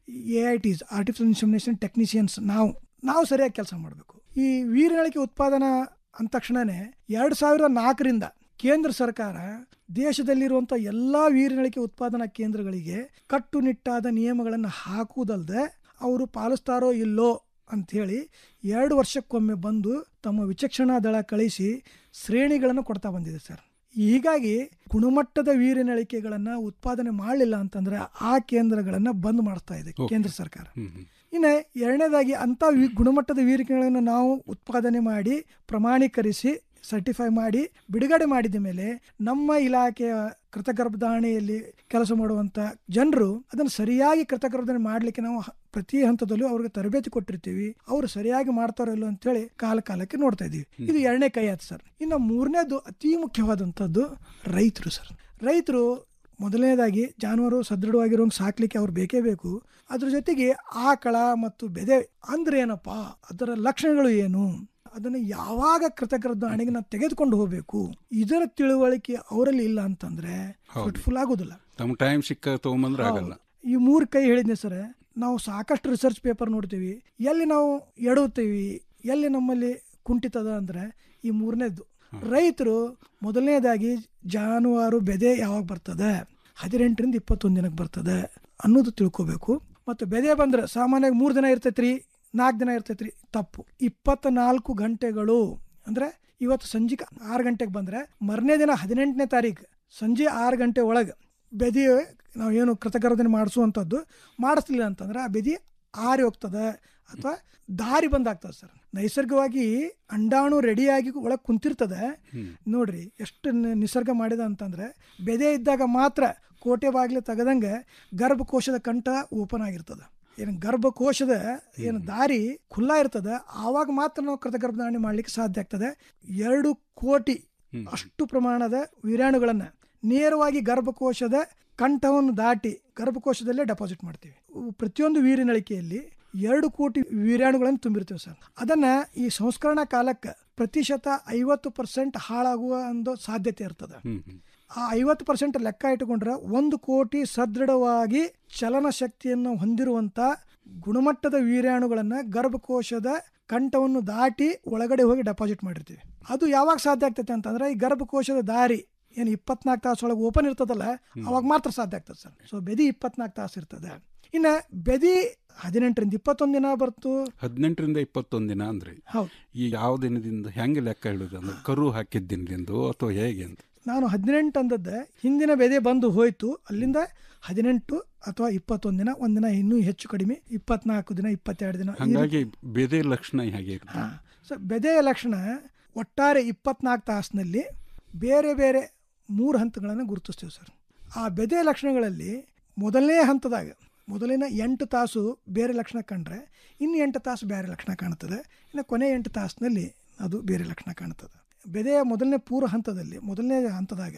Speaker 2: ಎ ಐ ಟಿಸ್ ಆರ್ಟಿಫಿಷಿಯಲ್ ಇನ್ಸಮಿನೇಷನ್ ಟೆಕ್ನಿಷಿಯನ್ಸ್ ನಾವು ನಾವು ಸರಿಯಾಗಿ ಕೆಲಸ ಮಾಡಬೇಕು ಈ ವೀರ್ಯಳಿಕೆ ಉತ್ಪಾದನಾ ಅಂದ ತಕ್ಷಣನೇ ಎರಡು ಸಾವಿರದ ನಾಲ್ಕರಿಂದ ಕೇಂದ್ರ ಸರ್ಕಾರ ದೇಶದಲ್ಲಿರುವಂಥ ಎಲ್ಲ ವೀರ್ಯಳಿಕೆ ಉತ್ಪಾದನಾ ಕೇಂದ್ರಗಳಿಗೆ ಕಟ್ಟುನಿಟ್ಟಾದ ನಿಯಮಗಳನ್ನು ಹಾಕುವುದಲ್ಲದೆ ಅವರು ಪಾಲಿಸ್ತಾರೋ ಇಲ್ಲೋ ಅಂಥೇಳಿ ಎರಡು ವರ್ಷಕ್ಕೊಮ್ಮೆ ಬಂದು ತಮ್ಮ ವಿಚಕ್ಷಣಾ ದಳ ಕಳಿಸಿ ಶ್ರೇಣಿಗಳನ್ನು ಕೊಡ್ತಾ ಬಂದಿದೆ ಸರ್ ಹೀಗಾಗಿ ಗುಣಮಟ್ಟದ ವೀರ್ಯನಳಿಕೆಗಳನ್ನು ಉತ್ಪಾದನೆ ಮಾಡಲಿಲ್ಲ ಅಂತಂದ್ರೆ ಆ ಕೇಂದ್ರಗಳನ್ನು ಬಂದ್ ಮಾಡಿಸ್ತಾ ಇದೆ ಕೇಂದ್ರ ಸರ್ಕಾರ ಇನ್ನು ಎರಡನೇದಾಗಿ ಅಂಥ ವಿ- ಗುಣಮಟ್ಟದ ವೀರಿಕೆಗಳನ್ನು ನಾವು ಉತ್ಪಾದನೆ ಮಾಡಿ ಪ್ರಮಾಣೀಕರಿಸಿ ಸರ್ಟಿಫೈ ಮಾಡಿ ಬಿಡುಗಡೆ ಮಾಡಿದ ಮೇಲೆ ನಮ್ಮ ಇಲಾಖೆಯ ಕೃತಗರ್ಭಧಾರಣೆಯಲ್ಲಿ ಕೆಲಸ ಮಾಡುವಂಥ ಜನರು ಅದನ್ನು ಸರಿಯಾಗಿ ಕೃತಗರ್ಭಧಾರಣೆ ಮಾಡಲಿಕ್ಕೆ ನಾವು ಹ- ಪ್ರತಿ ಹಂತದಲ್ಲೂ ಅವ್ರಿಗೆ ತರಬೇತಿ ಕೊಟ್ಟಿರ್ತೀವಿ ಅವರು ಸರಿಯಾಗಿ ಮಾಡ್ತಾರೋ ಇಲ್ಲೋ ಅಂತೇಳಿ ಕಾಲ ಕಾಲಕ್ಕೆ ನೋಡ್ತಾ ಇದೀವಿ ಇದು ಎರಡನೇ ಕೈ ಆಯ್ತು ಸರ್ ಇನ್ನು ಮೂರನೇದು ಅತಿ ಮುಖ್ಯವಾದಂಥದ್ದು ರೈತರು ಸರ್ ರೈತರು ಮೊದಲನೇದಾಗಿ ಜಾನುವಾರು ಸದೃಢವಾಗಿರುವಂಗೆ ಸಾಕ್ಲಿಕ್ಕೆ ಅವ್ರು ಬೇಕೇ ಬೇಕು ಅದ್ರ ಜೊತೆಗೆ ಆಕಳ ಮತ್ತು ಬೆದೆ ಅಂದ್ರೆ ಏನಪ್ಪಾ ಅದರ ಲಕ್ಷಣಗಳು ಏನು ಅದನ್ನು ಯಾವಾಗ ಕೃತಕರ್ಧಾರಣೆಗೆ ನಾವು ತೆಗೆದುಕೊಂಡು ಹೋಗಬೇಕು ಇದರ ತಿಳುವಳಿಕೆ ಅವರಲ್ಲಿ ಇಲ್ಲ ಅಂತಂದ್ರೆ ಫ್ರೂಟ್ಫುಲ್ ಆಗೋದಿಲ್ಲ
Speaker 23: ತಮ್ಮ ಟೈಮ್ ಸಿಕ್ಕ ತಗೊಂಬಂದ್ರೆ ಆಗಲ್ಲ
Speaker 2: ಈ ಮೂರು ಕೈ ಹೇಳಿದ್ನೆ ಸರ್ ನಾವು ಸಾಕಷ್ಟು ರಿಸರ್ಚ್ ಪೇಪರ್ ನೋಡ್ತೀವಿ ಎಲ್ಲಿ ನಾವು ಎಡುತ್ತೀವಿ ಎಲ್ಲಿ ನಮ್ಮಲ್ಲಿ ಕುಂಠಿತದ ಅಂದ್ರೆ ಈ ಮೂರನೇದು ರೈತರು ಮೊದಲನೇದಾಗಿ ಜಾನುವಾರು ಬೆದೆ ಯಾವಾಗ ಬರ್ತದೆ ಹದಿನೆಂಟರಿಂದ ಇಪ್ಪತ್ತೊಂದು ದಿನಕ್ಕೆ ಬರ್ತದೆ ಅನ್ನೋದು ತಿಳ್ಕೋಬೇಕು ಮತ್ತು ಬೆದೆ ಬಂದ್ರೆ ಸಾಮಾನ್ಯವಾಗಿ ಮೂರು ದಿನ ಇರ್ತೈತ್ರಿ ನಾಲ್ಕು ದಿನ ಇರ್ತೈತ್ರಿ ತಪ್ಪು ಇಪ್ಪತ್ತ ನಾಲ್ಕು ಗಂಟೆಗಳು ಅಂದ್ರೆ ಇವತ್ತು ಸಂಜೆ ಆರು ಗಂಟೆಗೆ ಬಂದ್ರೆ ಮರನೇ ದಿನ ಹದಿನೆಂಟನೇ ತಾರೀಕು ಸಂಜೆ ಆರು ಗಂಟೆ ಒಳಗೆ ಬೆದಿ ನಾವು ಏನು ಕೃತಗರ್ಧನೆ ಮಾಡಿಸುವಂಥದ್ದು ಮಾಡಿಸ್ಲಿಲ್ಲ ಅಂತಂದ್ರೆ ಆ ಬೆದಿ ಆರಿ ಹೋಗ್ತದೆ ಅಥವಾ ದಾರಿ ಬಂದಾಗ್ತದೆ ಸರ್ ನೈಸರ್ಗಿಕವಾಗಿ ಅಂಡಾಣು ರೆಡಿಯಾಗಿ ಒಳಗೆ ಕುಂತಿರ್ತದೆ ನೋಡ್ರಿ ಎಷ್ಟು ನಿ- ನಿಸರ್ಗ ಮಾಡಿದ ಅಂತಂದ್ರೆ ಬೆದೆ ಇದ್ದಾಗ ಮಾತ್ರ ಕೋಟೆ ಬಾಗಿಲು ತೆಗೆದಂಗೆ ಗರ್ಭಕೋಶದ ಕಂಠ ಓಪನ್ ಆಗಿರ್ತದೆ ಏನು ಗರ್ಭಕೋಶದ ಏನು ದಾರಿ ಖುಲ್ಲಾ ಇರ್ತದೆ ಆವಾಗ ಮಾತ್ರ ನಾವು ಕೃತಗರ್ಭಧಾರಣೆ ಮಾಡ್ಲಿಕ್ಕೆ ಸಾಧ್ಯ ಆಗ್ತದೆ ಎರಡು ಕೋಟಿ ಅಷ್ಟು ಪ್ರಮಾಣದ ವೀರ್ಯಾಣುಗಳನ್ನ ನೇರವಾಗಿ ಗರ್ಭಕೋಶದ ಕಂಠವನ್ನು ದಾಟಿ ಗರ್ಭಕೋಶದಲ್ಲೇ ಡೆಪಾಸಿಟ್ ಮಾಡ್ತೀವಿ ಇವು ಪ್ರತಿಯೊಂದು ವೀರ್ಯನಳಿಕೆಯಲ್ಲಿ ಎರಡು ಕೋಟಿ ವೀರ್ಯಾಣುಗಳನ್ನು ತುಂಬಿರ್ತೀವಿ ಸರ್ ಅದನ್ನ ಈ ಸಂಸ್ಕರಣಾ ಕಾಲಕ್ಕೆ ಪ್ರತಿಶತ ಐವತ್ತು ಪರ್ಸೆಂಟ್ ಹಾಳಾಗುವ ಒಂದು ಸಾಧ್ಯತೆ ಇರ್ತದೆ ಆ ಐವತ್ತು ಪರ್ಸೆಂಟ್ ಲೆಕ್ಕ ಇಟ್ಟುಕೊಂಡ್ರೆ ಒಂದು ಕೋಟಿ ಸದೃಢವಾಗಿ ಚಲನ ಶಕ್ತಿಯನ್ನು ಹೊಂದಿರುವಂತ ಗುಣಮಟ್ಟದ ವೀರ್ಯಾಣುಗಳನ್ನು ಗರ್ಭಕೋಶದ ಕಂಠವನ್ನು ದಾಟಿ ಒಳಗಡೆ ಹೋಗಿ ಡೆಪಾಸಿಟ್ ಮಾಡಿರ್ತೀವಿ ಅದು ಯಾವಾಗ ಸಾಧ್ಯ ಆಗ್ತೈತೆ ಅಂತಂದ್ರೆ ಈ ಗರ್ಭಕೋಶದ ದಾರಿ ಏನು ಇಪ್ಪತ್ನಾಲ್ಕು ತಾಸು ಒಳಗೆ ಓಪನ್ ಇರ್ತದಲ್ಲ ಅವಾಗ ಮಾತ್ರ ಸಾಧ್ಯ ಆಗ್ತದೆ ಸರ್ ಸೊ ಬೆದಿ ಇಪ್ಪತ್ನಾಲ್ಕು ತಾಸು ಇರ್ತದೆ ಇನ್ನು ಬೆದಿ ಹದಿನೆಂಟರಿಂದ ಇಪ್ಪತ್ತೊಂದು ದಿನ ಬರ್ತು
Speaker 23: ಹದಿನೆಂಟರಿಂದ ಇಪ್ಪತ್ತೊಂದು ದಿನ ಅಂದ್ರೆ
Speaker 2: ಹೌದು
Speaker 23: ಈ ಯಾವ ದಿನದಿಂದ ಹೆಂಗೆ ಲೆಕ್ಕ ಹೇಳುದು ಅಂದ್ರೆ ಕರು ಹಾಕಿದ ದಿನದಿಂದ ಅಥವಾ ಹೇಗೆ ಅಂತ
Speaker 2: ನಾನು ಹದಿನೆಂಟು ಅಂದದ್ದೆ ಹಿಂದಿನ ಬೆದೆ ಬಂದು ಹೋಯ್ತು ಅಲ್ಲಿಂದ ಹದಿನೆಂಟು ಅಥವಾ ಇಪ್ಪತ್ತೊಂದು ದಿನ ಒಂದಿನ ಇನ್ನೂ ಹೆಚ್ಚು ಕಡಿಮೆ ಇಪ್ಪತ್ನಾಲ್ಕು ದಿನ ಇಪ್ಪತ್ತೆರಡು ದಿನ ಈ
Speaker 23: ಹಂಗಾಗಿ ಬೆದೆ ಲಕ್ಷಣ ಹೇಗೆ ಇರುತ್ತೆ
Speaker 2: ಹಾ. ಸೊ ಬೆದೆಯ ಲಕ್ಷಣ ಒಟ್ಟಾರೆ ಇಪ್ಪತ್ನಾಲ್ಕು ತಾಸಿನಲ್ಲಿ ಬೇರೆ ಬೇರೆ ಮೂರು ಹಂತಗಳನ್ನು ಗುರುತಿಸ್ತೀವಿ ಸರ್ ಆ ಬೆದೆಯ ಲಕ್ಷಣಗಳಲ್ಲಿ ಮೊದಲನೇ ಹಂತದಾಗ ಮೊದಲಿನ ಎಂಟು ತಾಸು ಬೇರೆ ಲಕ್ಷಣ ಕಂಡ್ರೆ ಇನ್ನು ಎಂಟು ತಾಸು ಬೇರೆ ಲಕ್ಷಣ ಕಾಣ್ತದೆ ಇನ್ನು ಕೊನೆ ಎಂಟು ತಾಸಿನಲ್ಲಿ ಅದು ಬೇರೆ ಲಕ್ಷಣ ಕಾಣ್ತದೆ ಬೆದೆಯ ಮೊದಲನೇ ಪೂರ್ವ ಹಂತದಲ್ಲಿ ಮೊದಲನೇ ಹಂತದಾಗ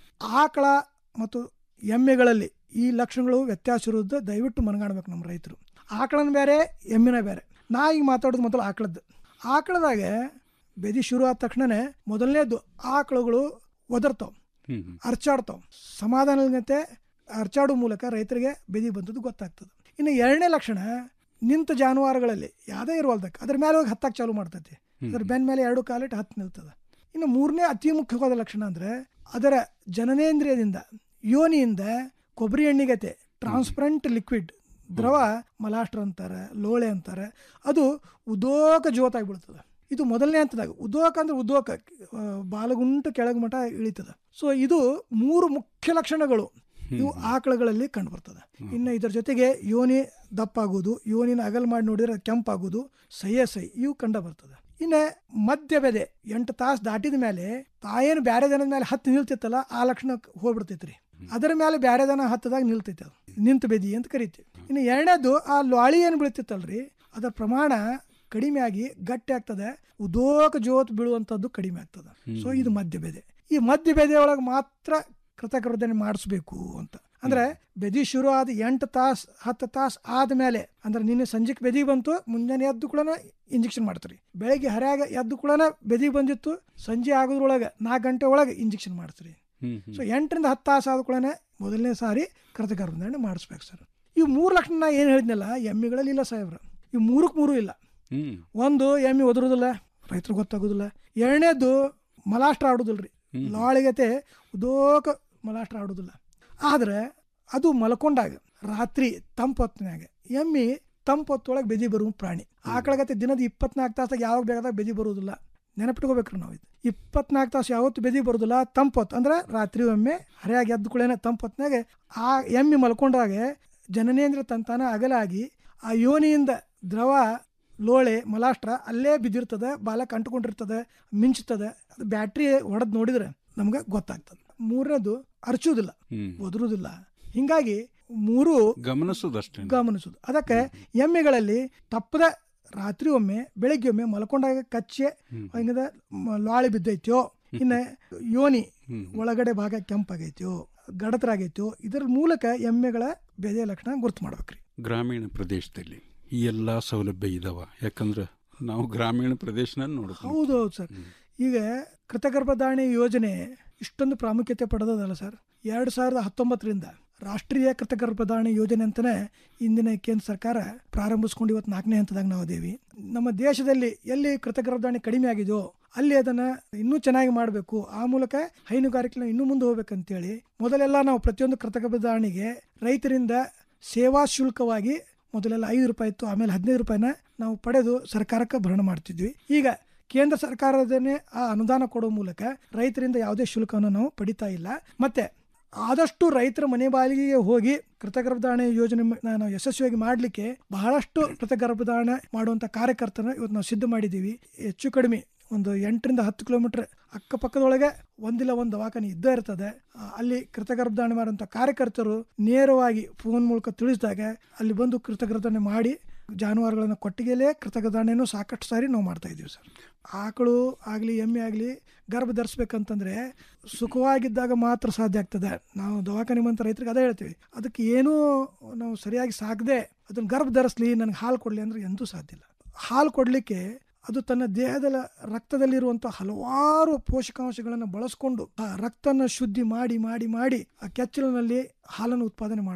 Speaker 2: ಆಕಳ ಮತ್ತು ಎಮ್ಮೆಗಳಲ್ಲಿ ಈ ಲಕ್ಷಣಗಳು ವ್ಯತ್ಯಾಸ ಇರೋದು ದಯವಿಟ್ಟು ಮನಗಾಣ್ಬೇಕು ನಮ್ಮ ರೈತರು ಆಕಳನ ಬೇರೆ ಎಮ್ಮಿನ ಬೇರೆ ನಾ ಈಗ ಮಾತಾಡೋದು ಮೊದಲು ಆಕಳದ್ದು ಆಕಳದಾಗ ಬೆದಿ ಶುರು ಆದ ತಕ್ಷಣನೇ ಮೊದಲನೇದು ಆಕಳುಗಳು ಒದರ್ತಾವ ಅರ್ಚಾಡ್ತಾವ ಸಮಾಧಾನತೆ ಅರ್ಚಾಡೋ ಮೂಲಕ ರೈತರಿಗೆ ಬೆದಿ ಬಂದದ್ದು ಗೊತ್ತಾಗ್ತದೆ ಇನ್ನು ಎರಡನೇ ಲಕ್ಷಣ ನಿಂತ ಜಾನುವಾರುಗಳಲ್ಲಿ ಯಾವುದೇ ಇರುವಲ್ದಕ್ಕೆ ಅದ್ರ ಮೇಲೆ ಹೋಗಿ ಹತ್ತಕ್ಕೆ ಚಾಲು ಮಾಡ್ತೈತಿ ಅದ್ರ ಬೆನ್ನ ಮೇಲೆ ಎರಡು ಕಾಲಿಟ್ಟು ಹತ್ತು ನಿಲ್ತದೆ ಇನ್ನು ಮೂರನೇ ಅತಿ ಮುಖ್ಯವಾದ ಲಕ್ಷಣ ಅಂದರೆ ಅದರ ಜನನೇಂದ್ರಿಯದಿಂದ ಯೋನಿಯಿಂದ ಕೊಬ್ಬರಿ ಎಣ್ಣೆಗತೆ ಟ್ರಾನ್ಸ್ಪರೆಂಟ್ ಲಿಕ್ವಿಡ್ ದ್ರವ ಮಲಾಷ್ಟ್ರ ಅಂತಾರೆ ಲೋಳೆ ಅಂತಾರೆ ಅದು ಉದೋಕ ಜೋತಾಗಿ ಬೀಳ್ತದೆ ಇದು ಮೊದಲನೇ ಹಂತದಾಗ ಉದೋಕ ಅಂದ್ರೆ ಉದೋಕ ಆ, ಬಾಲಗುಂಟ ಕೆಳಗೆ ಮಠ ಇಳಿತದೆ ಸೊ ಇದು ಮೂರು ಮುಖ್ಯ ಲಕ್ಷಣಗಳು ಇವು ಆಕಳುಗಳಲ್ಲಿ ಕಂಡುಬರ್ತದೆ ಇನ್ನು ಇದರ ಜೊತೆಗೆ ಯೋನಿ ದಪ್ಪಾಗೋದು ಯೋನಿನ ಅಗಲ್ ಮಾಡಿ ನೋಡಿದ್ರೆ ಅದು ಕೆಂಪಾಗೋದು ಸಹ್ಯ ಸೈ ಇವು ಕಂಡು ಬರ್ತದೆ ಇನ್ನು ಮಧ್ಯ ಬೆದೆ ಎಂಟು ತಾಸು ದಾಟಿದ ಮೇಲೆ ತಾಯೇನು ಬ್ಯಾರೆ ದನದ ಮೇಲೆ ಹತ್ತು ನಿಲ್ತಿತ್ತಲ್ಲ ಆ ಲಕ್ಷಣ ಹೋಗ್ಬಿಡ್ತೈತ್ರಿ ಅದರ ಮೇಲೆ ಬ್ಯಾರೆ ದನ ಹತ್ತದಾಗ ನಿಲ್ತೈತೆ ಅದು ನಿಂತು ಬೆದಿ ಅಂತ ಕರಿತೀವಿ ಇನ್ನು ಎರಡನೇದು ಆ ಲಾಳಿ ಏನು ಬೀಳ್ತಿತ್ತಲ್ರಿ ಅದರ ಪ್ರಮಾಣ ಕಡಿಮೆ ಆಗಿ ಗಟ್ಟಿ ಆಗ್ತದೆ ಉದೋಕ ಜೋತ್ ಬೀಳುವಂಥದ್ದು ಕಡಿಮೆ ಆಗ್ತದೆ ಸೊ ಇದು ಮಧ್ಯ ಬೆದೆ ಈ ಮಧ್ಯ ಬೆದೆ ಒಳಗೆ ಮಾತ್ರ ಕೃತಕರ್ಧನೆ ಮಾಡಿಸ್ಬೇಕು ಅಂತ ಅಂದ್ರೆ ಬೆದಿ ಶುರು ಆದ ಎಂಟು ತಾಸು ಹತ್ತು ತಾಸು ಆದ್ಮೇಲೆ ಅಂದ್ರೆ ನಿನ್ನೆ ಸಂಜೆಗೆ ಬೆದಿ ಬಂತು ಮುಂಜಾನೆ ಎದ್ದು ಕೂಡ ಇಂಜೆಕ್ಷನ್ ಮಾಡ್ತೀರಿ ಬೆಳಗ್ಗೆ ಹರ್ಯಾಗ ಎದ್ದು ಕೂಡ ಬೆದಿ ಬಂದಿತ್ತು ಸಂಜೆ ಆಗೋದ್ರೊಳಗೆ ನಾಲ್ಕು ಗಂಟೆ ಒಳಗೆ ಇಂಜೆಕ್ಷನ್ ಮಾಡ್ತೀರಿ ಸೊ ಎಂಟರಿಂದ ಹತ್ತು ತಾಸು ಆದ ಕೂಡ ಮೊದಲನೇ ಸಾರಿ ಕೃತಗರ್ಭಧಾರಣೆ ಮಾಡಿಸ್ಬೇಕು ಸರ್ ಇವು ಮೂರು ಲಕ್ಷಣ ನಾ ಏನು ಹೇಳಿದ್ನಲ್ಲ ಎಮ್ಮೆಗಳಲ್ಲಿ ಇಲ್ಲ ಸಾಹೇಬ್ರ ಇವು ಮೂರಕ್ಕೆ ಮೂರು ಇಲ್ಲ ಒಂದು ಎಮ್ಮೆ ಒದರುದಿಲ್ಲ ರೈತರಿಗೆ ಗೊತ್ತಾಗೋದಿಲ್ಲ ಎರಡನೇದು ಮಲಾಷ್ಟ್ರ ಆಡೋದಿಲ್ರಿ ಲಾಳಿಗತೆ ಉದೋಕ ಮಲಾಷ್ಟ್ರ ಆಡೋದಿಲ್ಲ ಆದ್ರೆ ಅದು ಮಲ್ಕೊಂಡಾಗ ರಾತ್ರಿ ತಂಪೊತ್ತಿನಾಗ ಎಮ್ಮಿ ತಂಪೊತ್ತೊಳಗೆ ಬೆದಿ ಬರುವ ಪ್ರಾಣಿ ಆಕಳಗತೆ ದಿನದ ಇಪ್ಪತ್ನಾಲ್ಕು ತಾಸಾಗ ಯಾವಾಗ ಬೇಕಾದಾಗ ಬೆದಿ ಬರುವುದಿಲ್ಲ ನೆನಪಿಟ್ಕೋಬೇಕ್ರಿ ನಾವು ಇದು ಇಪ್ಪತ್ನಾಲ್ಕು ತಾಸು ಯಾವತ್ತು ಬೆದಿ ಬರೋದಿಲ್ಲ ತಂಪೊತ್ತು ಅಂದ್ರೆ ರಾತ್ರಿ ಒಮ್ಮೆ ಹರಿಯಾಗಿ ಎದ್ದು ಕೂಡಲೇ ತಂಪೊತ್ತಿನಾಗ ಆ ಎಮ್ಮಿ ಮಲ್ಕೊಂಡಾಗ ಜನನೇಂದ್ರ ತಂತಾನ ಅಗಲಾಗಿ ಆ ಯೋನಿಯಿಂದ ದ್ರವ ಲೋಳೆ ಮಲಾಷ್ಟ್ರ ಅಲ್ಲೇ ಬಿದ್ದಿರ್ತದೆ ಬಾಲಕ್ಕೆ ಅಂಟ್ಕೊಂಡಿರ್ತದೆ ಮಿಂಚ್ತದೆ ಅದು ಬ್ಯಾಟ್ರಿ ಹೊಡೆದು ನೋಡಿದ್ರೆ ನಮ್ಗೆ ಗೊತ್ತಾಗ್ತದೆ ಮೂರನೇದು ಅರ್ಚುವುದಿಲ್ಲ ಒದರುವುದಿಲ್ಲ ಹಿಂಗಾಗಿ ಮೂರು
Speaker 23: ಗಮನಿಸೋದಷ್ಟೇ
Speaker 2: ಗಮನಿಸೋದು ಅದಕ್ಕೆ ಎಮ್ಮೆಗಳಲ್ಲಿ ತಪ್ಪದ ರಾತ್ರಿ ಒಮ್ಮೆ ಬೆಳಗ್ಗೆ ಒಮ್ಮೆ ಮಲ್ಕೊಂಡಾಗ ಕಚ್ಚೆ ಹಿಂಗದ ಮ- ಲಾಳಿ ಬಿದ್ದೈತ್ಯೋ ಇನ್ನು ಯೋನಿ ಒಳಗಡೆ ಭಾಗ ಕೆಂಪಾಗೈತ್ಯೋ ಗಡತರಾಗೈತ್ಯೋ ಇದರ ಮೂಲಕ ಎಮ್ಮೆಗಳ ಬೆದೆಯ ಲಕ್ಷಣ ಗುರ್ತು ಮಾಡ್ಬೇಕ್ರಿ
Speaker 23: ಗ್ರಾಮೀಣ ಪ್ರದೇಶದಲ್ಲಿ ಈ ಎಲ್ಲ ಸೌಲಭ್ಯ ಇದಾವ ಯಾಕಂದ್ರೆ ನಾವು ಗ್ರಾಮೀಣ ಪ್ರದೇಶನ ನೋಡ್ತೀವಿ
Speaker 2: ಹೌದು ಹೌದು ಸರ್ ಈಗ ಕೃತಗರ್ಭಧಾರಣೆ ಯೋಜನೆ ಇಷ್ಟೊಂದು ಪ್ರಾಮುಖ್ಯತೆ ಪಡೆದದಲ್ಲ ಸರ್ ಎರಡು ಸಾವಿರದ ಹತ್ತೊಂಬತ್ತರಿಂದ ರಾಷ್ಟ್ರೀಯ ಕೃತಗರ್ಭಧಾರಣೆ ಯೋಜನೆ ಅಂತಾನೆ ಇಂದಿನ ಕೇಂದ್ರ ಸರ್ಕಾರ ಪ್ರಾರಂಭಿಸ್ಕೊಂಡು ಇವತ್ತು ನಾಲ್ಕನೇ ಹಂತದಾಗ ನಾವು ಅದೇವಿ ನಮ್ಮ ದೇಶದಲ್ಲಿ ಎಲ್ಲಿ ಕೃತಗರ್ಭಧಾರಣೆ ಕಡಿಮೆ ಆಗಿದೆಯೋ ಅಲ್ಲಿ ಅದನ್ನ ಇನ್ನೂ ಚೆನ್ನಾಗಿ ಮಾಡಬೇಕು ಆ ಮೂಲಕ ಹೈನುಗಾರಿಕೆ ಇನ್ನೂ ಮುಂದೆ ಹೋಗ್ಬೇಕಂತೇಳಿ ಮೊದಲೆಲ್ಲ ನಾವು ಪ್ರತಿಯೊಂದು ಕೃತಗರ್ಭಧಾರಣೆಗೆ ರೈತರಿಂದ ಸೇವಾ ಶುಲ್ಕವಾಗಿ ಮೊದಲೆಲ್ಲ ಐದು ರೂಪಾಯಿ ಇತ್ತು ಆಮೇಲೆ ಹದಿನೈದು ರೂಪಾಯಿನ ನಾವು ಪಡೆದು ಸರ್ಕಾರಕ್ಕೆ ಭರಣ ಮಾಡ್ತಿದ್ವಿ ಈಗ ಕೇಂದ್ರ ಸರ್ಕಾರದನ್ನೇ ಆ ಅನುದಾನ ಕೊಡೋ ಮೂಲಕ ರೈತರಿಂದ ಯಾವುದೇ ಶುಲ್ಕವನ್ನು ನಾವು ಪಡಿತಾ ಇಲ್ಲ ಮತ್ತೆ ಆದಷ್ಟು ರೈತರ ಮನೆ ಬಾಗಿಲಿಗೆ ಹೋಗಿ ಕೃತಗರ್ಭಧಾರಣೆ ಯೋಜನೆ ಮ- ನಾವು ಯಶಸ್ವಿಯಾಗಿ ಮಾಡಲಿಕ್ಕೆ ಬಹಳಷ್ಟು ಕೃತಗರ್ಭಧಾರಣೆ ಮಾಡುವಂಥ ಕಾರ್ಯಕರ್ತನ ಇವತ್ತು ನಾವು ಸಿದ್ಧ ಮಾಡಿದ್ದೀವಿ ಹೆಚ್ಚು ಕಡಿಮೆ ಒಂದು ಎಂಟರಿಂದ ಹತ್ತು ಕಿಲೋಮೀಟರ್ ಅಕ್ಕಪಕ್ಕದೊಳಗೆ ಒಂದಿಲ್ಲ ಒಂದು ದವಾಖಾನೆ ಇದ್ದೇ ಇರ್ತದೆ ಆ, ಅಲ್ಲಿ ಕೃತಗರ್ಭಧಾರಣೆ ಮಾಡುವಂಥ ಕಾರ್ಯಕರ್ತರು ನೇರವಾಗಿ ಫೋನ್ ಮೂಲಕ ತಿಳಿಸಿದಾಗ ಅಲ್ಲಿ ಬಂದು ಕೃತಗರ್ಭಧಾರಣೆ ಮಾಡಿ ಜಾನುವಾರುಗಳನ್ನು ಕೊಟ್ಟಿಗೆಲೇ ಕೃತಗರ್ಭಧಾರಣೆಯನ್ನು ಸಾಕಷ್ಟು ಸಾರಿ ನಾವು ಮಾಡ್ತಾ ಇದ್ದೀವಿ ಸರ್ ಆಕಳು ಆಗಲಿ ಎಮ್ಮೆ ಆಗಲಿ ಗರ್ಭ ಧರಿಸ್ಬೇಕಂತಂದ್ರೆ ಸುಖವಾಗಿದ್ದಾಗ ಮಾತ್ರ ಸಾಧ್ಯ ಆಗ್ತದೆ ನಾವು ದವಾಖಾನೆ ಬಂತ ರೈತರಿಗೆ ಅದೇ ಹೇಳ್ತೀವಿ ಅದಕ್ಕೆ ಏನೂ ನಾವು ಸರಿಯಾಗಿ ಸಾಕದೆ ಅದನ್ನು ಗರ್ಭ ಧರಿಸ್ಲಿ ನನಗೆ ಹಾಲು ಕೊಡಲಿ ಅಂದ್ರೆ ಎಂದೂ ಸಾಧ್ಯ ಇಲ್ಲ ಹಾಲು ಕೊಡಲಿಕ್ಕೆ ಅದು ತನ್ನ ದೇಹದ ರಕ್ತದಲ್ಲಿರುವಂಥ ಹಲವಾರು ಪೋಷಕಾಂಶಗಳನ್ನು ಬಳಸ್ಕೊಂಡು ಆ ರಕ್ತನ ಶುದ್ಧಿ ಮಾಡಿ ಮಾಡಿ ಮಾಡಿ ಆ ಕೆಚ್ಚಲಿನಲ್ಲಿ ಹಾಲನ್ನು ಉತ್ಪಾದನೆ ಮಾಡುತ್ತೆ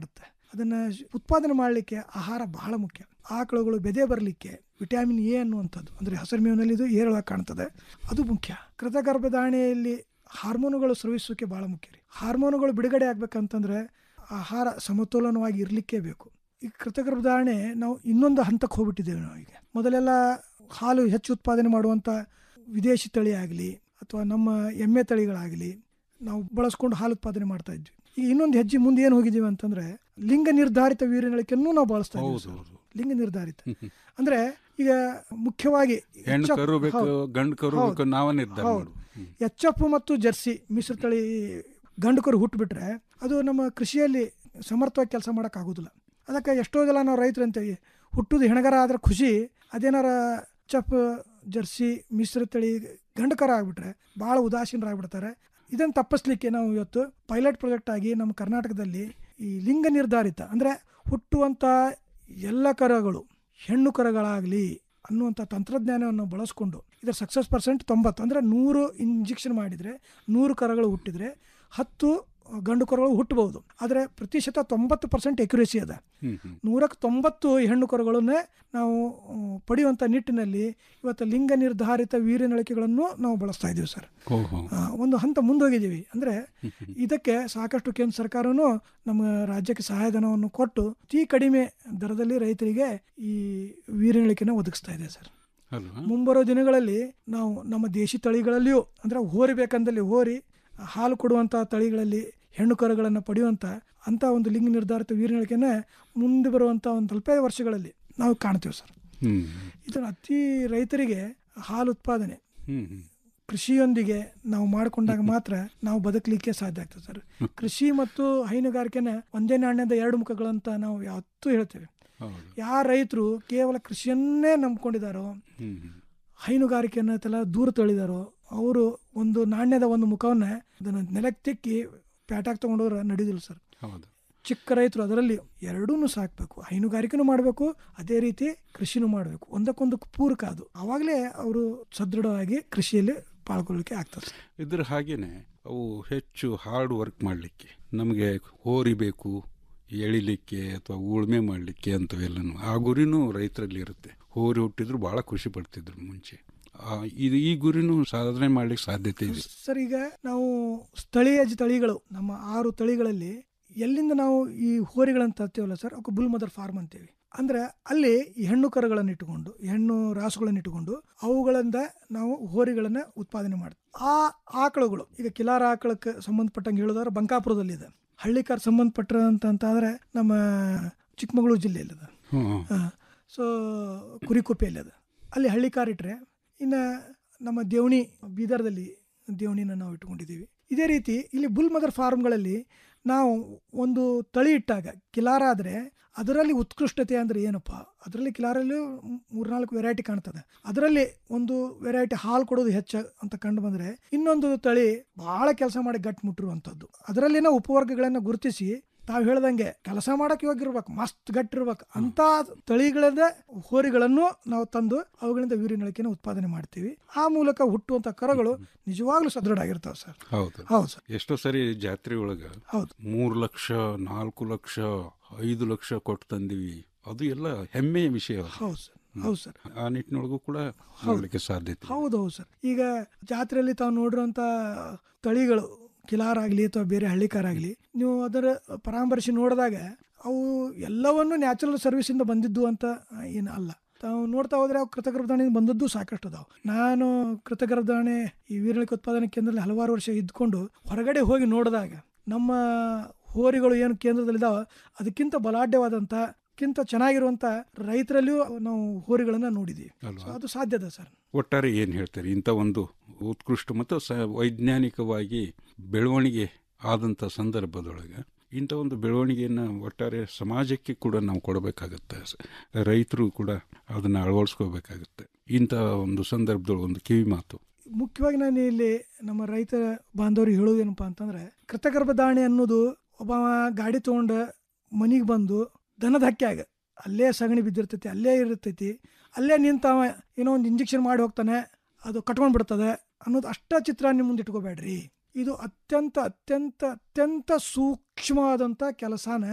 Speaker 2: ಅದನ್ನ ಉತ್ಪಾದನೆ ಮಾಡಲಿಕ್ಕೆ ಆಹಾರ ಬಹಳ ಮುಖ್ಯ ಆಕಳುಗಳು ಬೆದೆ ಬರಲಿಕ್ಕೆ ವಿಟಮಿನ್ ಎ ಅನ್ನುವಂಥದ್ದು ಅಂದರೆ ಹಸಿರು ಮೇವಿನಲ್ಲಿ ಇದು ಏರಳವಾಗಿ ಕಾಣ್ತದೆ ಅದು ಮುಖ್ಯ ಕೃತಗರ್ಭಧಾರಣೆಯಲ್ಲಿ ಹಾರ್ಮೋನುಗಳು ಸ್ರವಿಸೋಕೆ ಬಹಳ ಮುಖ್ಯ ರೀ ಹಾರ್ಮೋನುಗಳು ಬಿಡುಗಡೆ ಆಗ್ಬೇಕಂತಂದ್ರೆ ಆಹಾರ ಸಮತೋಲನವಾಗಿ ಇರಲಿಕ್ಕೇ ಬೇಕು ಈ ಕೃತಗರ್ಭಧಾರಣೆ ನಾವು ಇನ್ನೊಂದು ಹಂತಕ್ಕೆ ಹೋಗ್ಬಿಟ್ಟಿದ್ದೇವೆ ನಾವು ಈಗ ಮೊದಲೆಲ್ಲ ಹಾಲು ಹೆಚ್ಚು ಉತ್ಪಾದನೆ ಮಾಡುವಂಥ ವಿದೇಶಿ ತಳಿ ಆಗಲಿ ಅಥವಾ ನಮ್ಮ ಎಮ್ಮೆ ತಳಿಗಳಾಗಲಿ ನಾವು ಬಳಸ್ಕೊಂಡು ಹಾಲು ಉತ್ಪಾದನೆ ಮಾಡ್ತಾ ಇದ್ವಿ ಈಗ ಇನ್ನೊಂದು ಹೆಜ್ಜೆ ಮುಂದೆ ಏನು ಹೋಗಿದ್ದೀವಿ ಅಂತಂದ್ರೆ ಲಿಂಗ ನಿರ್ಧಾರಿತ ವೀರ್ಯಗಳಿಕೆಯನ್ನು ನಾವು ಬಳಸ್ತಾ ಇದ್ದೀವಿ
Speaker 23: ಹೌದು,
Speaker 2: ಸರ್.
Speaker 23: ಹೌದು.
Speaker 2: ಲಿಂಗ ನಿರ್ಧಾರಿತ ಅಂದ್ರೆ ಈಗ ಮುಖ್ಯವಾಗಿ
Speaker 23: ಹೆಣ್ಣು
Speaker 2: ಹೆಚ್ಚು-
Speaker 23: ಕರು ಬೇಕು
Speaker 2: ಹೌದು.
Speaker 23: ಗಂಡು ಕರು
Speaker 2: ಹೌದು.
Speaker 23: ಬೇಕು ನಾವೇ ನಿರ್ಧಾರ
Speaker 2: ಹೌದು.
Speaker 23: ಮಾಡುದು
Speaker 2: ಎಚ್ ಎಫ್ ಮತ್ತು ಜರ್ಸಿ ಮಿಶ್ರ ತಳಿ ಗಂಡು ಕರು ಹುಟ್ಟುಬಿಟ್ರೆ ಅದು ನಮ್ಮ ಕೃಷಿಯಲ್ಲಿ ಸಮರ್ಥವಾಗಿ ಕೆಲಸ ಮಾಡೋಕ್ಕಾಗೋದಿಲ್ಲ ಅದಕ್ಕೆ ಎಷ್ಟೋ ಜನ ನಾವು ರೈತರು ಅಂತೀವಿ ಹುಟ್ಟುದು ಹೆಣಗರ ಆದ್ರೆ ಖುಷಿ ಅದೇನಾರ ಚಪ್ ಜರ್ಸಿ ಮಿಶ್ರ ತಳಿ ಗಂಡು ಕರ ಆಗ್ಬಿಟ್ರೆ ಭಾಳ ಉದಾಸೀನರಾಗ್ಬಿಡ್ತಾರೆ ಇದನ್ನು ತಪ್ಪಿಸ್ಲಿಕ್ಕೆ ನಾವು ಇವತ್ತು ಪೈಲಟ್ ಪ್ರಾಜೆಕ್ಟ್ ಆಗಿ ನಮ್ಮ ಕರ್ನಾಟಕದಲ್ಲಿ ಈ ಲಿಂಗ ನಿರ್ಧಾರಿತ ಅಂದರೆ ಹುಟ್ಟುವಂಥ ಎಲ್ಲ ಕರಗಳು ಹೆಣ್ಣು ಕರಗಳಾಗಲಿ ಅನ್ನುವಂಥ ತಂತ್ರಜ್ಞಾನವನ್ನು ಬಳಸ್ಕೊಂಡು ಇದರ ಸಕ್ಸಸ್ ಪರ್ಸೆಂಟ್ ತೊಂಬತ್ತು ಅಂದರೆ ನೂರು ಇಂಜೆಕ್ಷನ್ ಮಾಡಿದರೆ ನೂರು ಕರಗಳು ಹುಟ್ಟಿದರೆ ಹತ್ತು ಗಂಡು ಕರುಗಳು ಹುಟ್ಟಬಹುದು ಆದರೆ ಪ್ರತಿಶತ ತೊಂಬತ್ತು ಪರ್ಸೆಂಟ್ ಎಕ್ಯುರೇಸಿ ಅದ ನೂರಕ್ಕೆ ತೊಂಬತ್ತು ಹೆಣ್ಣು ಕರುಗಳನ್ನೇ ನಾವು ಆ, ಪಡೆಯುವಂಥ ನಿಟ್ಟಿನಲ್ಲಿ ಇವತ್ತು ಲಿಂಗ ನಿರ್ಧಾರಿತ ವೀರ್ಯನಳಿಕೆಗಳನ್ನು ನಾವು ಬಳಸ್ತಾ ಇದ್ದೀವಿ ಸರ್
Speaker 23: ಓಹೋ
Speaker 2: ಆ, ಒಂದು ಹಂತ ಮುಂದೋಗಿದ್ದೀವಿ ಅಂದರೆ ಇದಕ್ಕೆ ಸಾಕಷ್ಟು ಕೇಂದ್ರ ಸರ್ಕಾರನು ನಮ್ಮ ರಾಜ್ಯಕ್ಕೆ ಸಹಾಯಧನವನ್ನು ಕೊಟ್ಟು ಅತಿ ಕಡಿಮೆ ದರದಲ್ಲಿ ರೈತರಿಗೆ ಈ ವೀರ್ಯನಳಿಕೆನ ಒದಗಿಸ್ತಾ ಇದೆ ಸರ್
Speaker 23: ಅಲ್ವಾ
Speaker 2: ಮುಂಬರೋ ದಿನಗಳಲ್ಲಿ ನಾವು ನಮ್ಮ ದೇಶಿ ತಳಿಗಳಲ್ಲಿಯೂ ಅಂದರೆ ಹೋರಿ ಬೇಕಂದಲ್ಲಿ ಹೋರಿ ಹಾಲು ಕೊಡುವಂಥ ತಳಿಗಳಲ್ಲಿ ಹೆಣ್ಣು ಕರುಗಳನ್ನು ಪಡೆಯುವಂಥ ಅಂಥ ಒಂದು ಲಿಂಗ ನಿರ್ಧಾರಿತ ವೀರ್ಯನಳಿಕೆನ ಮುಂದೆ ಬರುವಂಥ ಒಂದು ಸ್ವಲ್ಪ ವರ್ಷಗಳಲ್ಲಿ ನಾವು ಕಾಣ್ತೀವಿ ಸರ್
Speaker 23: ಹ್ಮ್
Speaker 2: ಇದನ್ನು ಅತಿ ರೈತರಿಗೆ ಹಾಲು ಉತ್ಪಾದನೆ
Speaker 23: ಹ್ಮ್ ಹ್ಮ್
Speaker 2: ಕೃಷಿಯೊಂದಿಗೆ ನಾವು ಮಾಡಿಕೊಂಡಾಗ ಮಾತ್ರ ನಾವು ಬದುಕಲಿಕ್ಕೆ ಸಾಧ್ಯ ಆಗ್ತದೆ ಸರ್ ಕೃಷಿ ಮತ್ತು ಹೈನುಗಾರಿಕೆನ ಒಂದೇ ನಾಣ್ಯದ ಎರಡು ಮುಖಗಳಂತ ನಾವು ಯಾವತ್ತೂ ಹೇಳ್ತೇವೆ
Speaker 23: ಹೌದು
Speaker 2: ಯಾರ ರೈತರು ಕೇವಲ ಕೃಷಿಯನ್ನೇ ನಂಬ್ಕೊಂಡಿದ್ದಾರೋ
Speaker 23: ಹ್ಮ್ ಹ್ಮ್
Speaker 2: ಹೈನುಗಾರಿಕೆಯನ್ನು ಎಲ್ಲ ದೂರ ತಳ್ಳಿದಾರೋ ಅವರು ಒಂದು ನಾಣ್ಯದ ಒಂದು ಮುಖವನ್ನ ಅದನ್ನು ನೆಲಕ್ಕೆ ತಿಕ್ಕಿ ಪ್ಯಾಟಾಗಿ ತಗೊಂಡೋದ್ರೆ ನಡೆದಿಲ್ಲ ಸರ್
Speaker 23: ಹೌದು
Speaker 2: ಚಿಕ್ಕ ರೈತರು ಅದರಲ್ಲಿ ಎರಡೂ ಸಾಕಬೇಕು ಹೈನುಗಾರಿಕೆನೂ ಮಾಡಬೇಕು ಅದೇ ರೀತಿ ಕೃಷಿನೂ ಮಾಡಬೇಕು ಒಂದಕ್ಕೊಂದು ಪೂರಕ ಅದು ಆವಾಗಲೇ ಅವರು ಸದೃಢವಾಗಿ ಕೃಷಿಯಲ್ಲಿ ಪಾಲ್ಗೊಳ್ಳಿಕ್ಕೆ ಆಗ್ತದೆ ಸರ್.
Speaker 23: ಇದ್ರ ಹಾಗೇನೆ ಅವು ಹೆಚ್ಚು ಹಾರ್ಡ್ ವರ್ಕ್ ಮಾಡಲಿಕ್ಕೆ ನಮಗೆ ಹೋರಿ ಬೇಕು ಎಳಿಲಿಕ್ಕೆ ಅಥವಾ ಉಳುಮೆ ಮಾಡಲಿಕ್ಕೆ ಅಂತವೆಲ್ಲನು ಆ ಗುರಿನೂ ರೈತರಲ್ಲಿ ಇರುತ್ತೆ ಹೋರಿ ಹುಟ್ಟಿದ್ರು ಭಾಳ ಖುಷಿ ಪಡ್ತಿದ್ರು ಮುಂಚೆ ಆ, ಇದು ಈ ಗುರಿನೂ ಸಾಧನೆ ಮಾಡ್ಲಿಕ್ಕೆ ಸಾಧ್ಯತೆ ಇದೆ
Speaker 2: ಸರ್ ಈಗ ನಾವು ಸ್ಥಳೀಯ ಜ- ತಳಿಗಳು ನಮ್ಮ ಆರು ತಳಿಗಳಲ್ಲಿ ಎಲ್ಲಿಂದ ನಾವು ಈ ಹೋರಿಗಳನ್ನು ತರ್ತೀವಲ್ಲ ಸರ್ ಅವಕ್ಕೆ ಬುಲ್ ಮದರ್ ಫಾರ್ಮ್ ಅಂತೇವಿ ಅಂದ್ರೆ ಅಲ್ಲಿ ಈ ಹೆಣ್ಣು ಕರುಗಳನ್ನು ಇಟ್ಟುಕೊಂಡು ಹೆಣ್ಣು ರಾಸುಗಳನ್ನು ಇಟ್ಟುಕೊಂಡು ಅವುಗಳಿಂದ ನಾವು ಹೋರಿಗಳನ್ನ ಉತ್ಪಾದನೆ ಮಾಡ್ತೀವಿ ಆ ಆಕಳುಗಳು ಈಗ ಕಿಲಾರ ಆಕಳಕ್ಕೆ ಸಂಬಂಧಪಟ್ಟಂಗೆ ಹೇಳೋದಾದ್ರೆ ಬಂಕಾಪುರದಲ್ಲಿದೆ ಹಳ್ಳಿಕಾರ್ ಸಂಬಂಧಪಟ್ಟಂತ ಅಂತಾದ್ರೆ ನಮ್ಮ ಚಿಕ್ಕಮಗಳೂರು ಜಿಲ್ಲೆಯಲ್ಲಿದೆ
Speaker 23: ಹ್ಮ್.
Speaker 2: ಸೊ ಕುರಿಕುಪ್ಪೆಯಲ್ಲಿ ಅದ ಅಲ್ಲಿ ಹಳ್ಳಿಕಾರ್ ಇಟ್ಟರೆ ಇನ್ನು ನಮ್ಮ ದೇವಣಿ ಬೀದರ್ದಲ್ಲಿ ದೇವಣಿನ ನಾವು ಇಟ್ಕೊಂಡಿದ್ದೀವಿ ಇದೇ ರೀತಿ ಇಲ್ಲಿ ಬುಲ್ ಮದರ್ ಫಾರ್ಮ್ಗಳಲ್ಲಿ ನಾವು ಒಂದು ತಳಿ ಇಟ್ಟಾಗ ಕಿಲಾರ ಆದರೆ ಅದರಲ್ಲಿ ಉತ್ಕೃಷ್ಟತೆ ಅಂದರೆ ಏನಪ್ಪ ಅದರಲ್ಲಿ ಕಿಲಾರಲ್ಲಿ ಮೂರ್ನಾಲ್ಕು ವೆರೈಟಿ ಕಾಣ್ತದೆ ಅದರಲ್ಲಿ ಒಂದು ವೆರೈಟಿ ಹಾಲು ಕೊಡೋದು ಹೆಚ್ಚು ಅಂತ ಕಂಡು ಬಂದರೆ ಇನ್ನೊಂದು ತಳಿ ಬಹಳ ಕೆಲಸ ಮಾಡಿ ಗಟ್ಟಿ ಮುಟ್ಟಿರುವಂಥದ್ದು ಅದರಲ್ಲಿನ ಉಪವರ್ಗಗಳನ್ನು ಗುರುತಿಸಿ ತಾವು ಹೇಳ್ದಂಗೆ ಕೆಲಸ ಮಾಡಕ್ಕೆ ಯೋಗ್ಯರ್ಬೇಕು ಮಸ್ತ್ ಗಟ್ಟಿರ್ಬೇಕು ಅಂತ ತಳಿಗಳದ ಹೋರಿಗಳನ್ನು ನಾವು ತಂದು ಅವುಗಳಿಂದ ವೀರ್ಯನಳಿಕೆನ ಉತ್ಪಾದನೆ ಮಾಡ್ತೀವಿ ಆ ಮೂಲಕ ಹುಟ್ಟುವಂತ ಕರುಗಳು ನಿಜವಾಗ್ಲೂ ಸದೃಢ ಆಗಿರ್ತಾವೆ ಸರ್
Speaker 23: ಹೌದು
Speaker 2: ಹೌದು ಸರ್
Speaker 23: ಎಷ್ಟೋ ಸರಿ ಜಾತ್ರೆ ಒಳಗ
Speaker 2: ಹೌದು.
Speaker 23: ಮೂರು ಲಕ್ಷ ನಾಲ್ಕು ಲಕ್ಷ ಐದು ಲಕ್ಷ ಕೊಟ್ಟು ತಂದಿವಿ ಅದು ಎಲ್ಲ ಹೆಮ್ಮೆಯ ವಿಷಯ ಅದು.
Speaker 2: ಹೌದು ಸರ್ ಹೌದು ಸರ್
Speaker 23: ಆ ನಿಟ್ಟಿನೊಳಗೂ ಕೂಡ ಮಾಡಲಿಕ್ಕೆ ಸಾಧ್ಯತೆ
Speaker 2: ಹೌದು ಹೌದು ಸರ್ ಈಗ ಜಾತ್ರೆಯಲ್ಲಿ ತಾವು ನೋಡಿರುವಂತ ತಳಿಗಳು ಕಿಲಾರ್ ಆಗಲಿ ಅಥವಾ ಬೇರೆ ಹಳ್ಳಿಕಾರ ಆಗಲಿ ನೀವು ಅದರ ಪರಾಮರ್ಶೆ ನೋಡಿದಾಗ ಅವು ಎಲ್ಲವನ್ನು ನ್ಯಾಚುರಲ್ ಸರ್ವಿಸಿಂದ ಬಂದಿದ್ದು ಅಂತ ಏನು ಅಲ್ಲ ತಾವು ನೋಡ್ತಾ ಹೋದ್ರೆ ಅವು ಕೃತಗರ್ಭಧಾರಣೆಯಿಂದ ಬಂದದ್ದು ಸಾಕಷ್ಟು ಅದಾವೆ ನಾನು ಕೃತಗರ್ಭಧಾರಣೆ ಈ ವೀರಳಿಕೆ ಉತ್ಪಾದನೆ ಕೇಂದ್ರದಲ್ಲಿ ಹಲವಾರು ವರ್ಷ ಇದ್ಕೊಂಡು ಹೊರಗಡೆ ಹೋಗಿ ನೋಡಿದಾಗ ನಮ್ಮ ಹೋರಿಗಳು ಏನು ಕೇಂದ್ರದಲ್ಲಿದ್ದಾವೆ ಅದಕ್ಕಿಂತ ಬಲಾಢ್ಯವಾದಂಥ ಕಿಂತ ಚೆನ್ನಾಗಿರುವಂಥ ರೈತರಲ್ಲಿಯೂ ನಾವು ಹೋರಿಗಳನ್ನ ನೋಡಿದ್ದೀವಿ
Speaker 23: ಅಲ್ವಾ?
Speaker 2: So ಅದು ಸಾಧ್ಯದ ಸರ್
Speaker 23: ಒಟ್ಟಾರೆ ಏನು ಹೇಳ್ತಾರೆ ಇಂಥ ಒಂದು ಉತ್ಕೃಷ್ಟ ಮತ್ತು ಸ ವೈಜ್ಞಾನಿಕವಾಗಿ ಬೆಳವಣಿಗೆ ಆದಂಥ ಸಂದರ್ಭದೊಳಗೆ ಇಂಥ ಒಂದು ಬೆಳವಣಿಗೆಯನ್ನು ಒಟ್ಟಾರೆ ಸಮಾಜಕ್ಕೆ ಕೂಡ ನಾವು ಕೊಡಬೇಕಾಗತ್ತೆ ಸ- ರೈತರು ಕೂಡ ಅದನ್ನು ಅಳವಡಿಸ್ಕೋಬೇಕಾಗತ್ತೆ ಇಂಥ ಒಂದು ಸಂದರ್ಭದೊಳಗೆ ಒಂದು ಕಿವಿ ಮಾತು
Speaker 2: ಮುಖ್ಯವಾಗಿ ನಾನು ಇಲ್ಲಿ ನಮ್ಮ ರೈತ ಬಾಂಧವರು ಹೇಳೋದೇನಪ್ಪ ಅಂತಂದ್ರೆ ಕೃತಗರ್ಭಧಾರಣೆ ಅನ್ನೋದು ಒಬ್ಬ ಗಾಡಿ ತೊಗೊಂಡು ಮನೆಗೆ ಬಂದು ದನದ ಹಕ್ಕ್ಯಾಗ ಅಲ್ಲೇ ಸಗಣಿ ಬಿದ್ದಿರ್ತೈತಿ ಅಲ್ಲೇ ಇರ್ತೈತಿ ಅಲ್ಲೇ ನಿಂತವ ಏನೋ ಒಂದು ಇಂಜೆಕ್ಷನ್ ಮಾಡಿ ಹೋಗ್ತಾನೆ ಅದು ಕಟ್ಕೊಂಡು ಬಿಡ್ತದೆ ಅನ್ನೋದು ಅಷ್ಟ ಚಿತ್ರ ನಿಮ್ಮ ಮುಂದೆ ಇಟ್ಕೋಬೇಡ್ರಿ ಇದು ಅತ್ಯಂತ ಅತ್ಯಂತ ಅತ್ಯಂತ ಸೂಕ್ಷ್ಮವಾದಂಥ ಕೆಲಸನ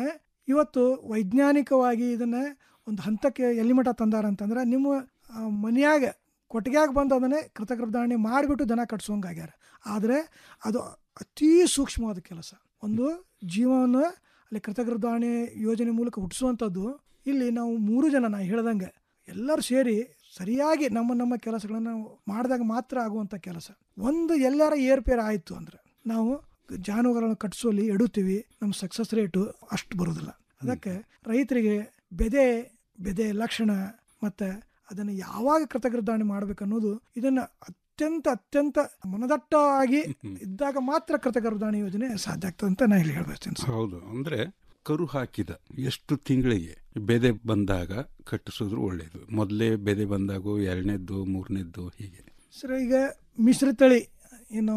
Speaker 2: ಇವತ್ತು ವೈಜ್ಞಾನಿಕವಾಗಿ ಇದನ್ನು ಒಂದು ಹಂತಕ್ಕೆ ಎಲ್ಲಿ ಮಟ್ಟ ತಂದಾರ ಅಂತಂದ್ರೆ ನಿಮ್ಮ ಆ, ಮನ್ಯಾಗ ಕೊಟ್ಟಿಗೆಯಾಗ ಬಂದು ಅದನ್ನೇ ಕೃತಗರ್ಭಧಾರಣೆ ಮಾಡಿಬಿಟ್ಟು ದನ ಕಟ್ಸೋಂಗಾಗ್ಯಾರ ಆದರೆ ಅದು ಅತೀ ಸೂಕ್ಷ್ಮವಾದ ಕೆಲಸ ಒಂದು ಜೀವವನ್ನು ಅಲ್ಲಿ ಕೃತಗರ್ಭಧಾರಣೆ ಯೋಜನೆ ಮೂಲಕ ಹುಟ್ಟಿಸುವಂಥದ್ದು ಇಲ್ಲಿ ನಾವು ಮೂರು ಜನ ನಾ ಹೇಳ್ದಂಗೆ ಎಲ್ಲರೂ ಸೇರಿ ಸರಿಯಾಗಿ ನಮ್ಮ ನಮ್ಮ ಕೆಲಸಗಳನ್ನು ನಾವು ಮಾಡಿದಾಗ ಮಾತ್ರ ಆಗುವಂಥ ಕೆಲಸ ಒಂದು ಎಲ್ಲರ ಏರ್ಪೇರ್ ಆಯಿತು ಅಂದ್ರೆ ನಾವು ಜಾನುವಾರುಗಳನ್ನು ಕಟ್ಟಿಸೋಲಿ ಎಡುತ್ತೀವಿ ನಮ್ಮ ಸಕ್ಸಸ್ ರೇಟು ಅಷ್ಟು ಬರೋದಿಲ್ಲ ಅದಕ್ಕೆ ರೈತರಿಗೆ ಬೆದೆ ಬೆದೆ ಲಕ್ಷಣ ಮತ್ತು ಅದನ್ನು ಯಾವಾಗ ಕೃತಜ್ಞಾನೆ ಮಾಡಬೇಕನ್ನೋದು ಇದನ್ನು ಅತ್ಯಂತ ಅತ್ಯಂತ ಮನದಟ್ಟಾಗಿ ಇದ್ದಾಗ ಮಾತ್ರ ಕೃತಜ್ಞಾನೆ ಯೋಜನೆ ಸಾಧ್ಯ ಆಗ್ತದೆ ಅಂತ ನಾನು ಇಲ್ಲಿ ಹೇಳ್ಬಯಸ್ತೇನೆ ಸರ್.
Speaker 23: ಹೌದು ಅಂದ್ರೆ ಕರು ಹಾಕಿದ ಎಷ್ಟು ತಿಂಗಳಿಗೆ ಬೆದೆ ಬಂದಾಗ ಕಟ್ಟಿಸಿದ್ರು ಒಳ್ಳೆಯದು ಮೊದಲೇ ಬೆದೆ ಬಂದಾಗೋ ಎರಡನೇದ್ದು ಮೂರನೇದ್ದು ಹೀಗೆ
Speaker 2: ಸರ್ ಈಗ ಮಿಶ್ರ ತಳಿ ಏನು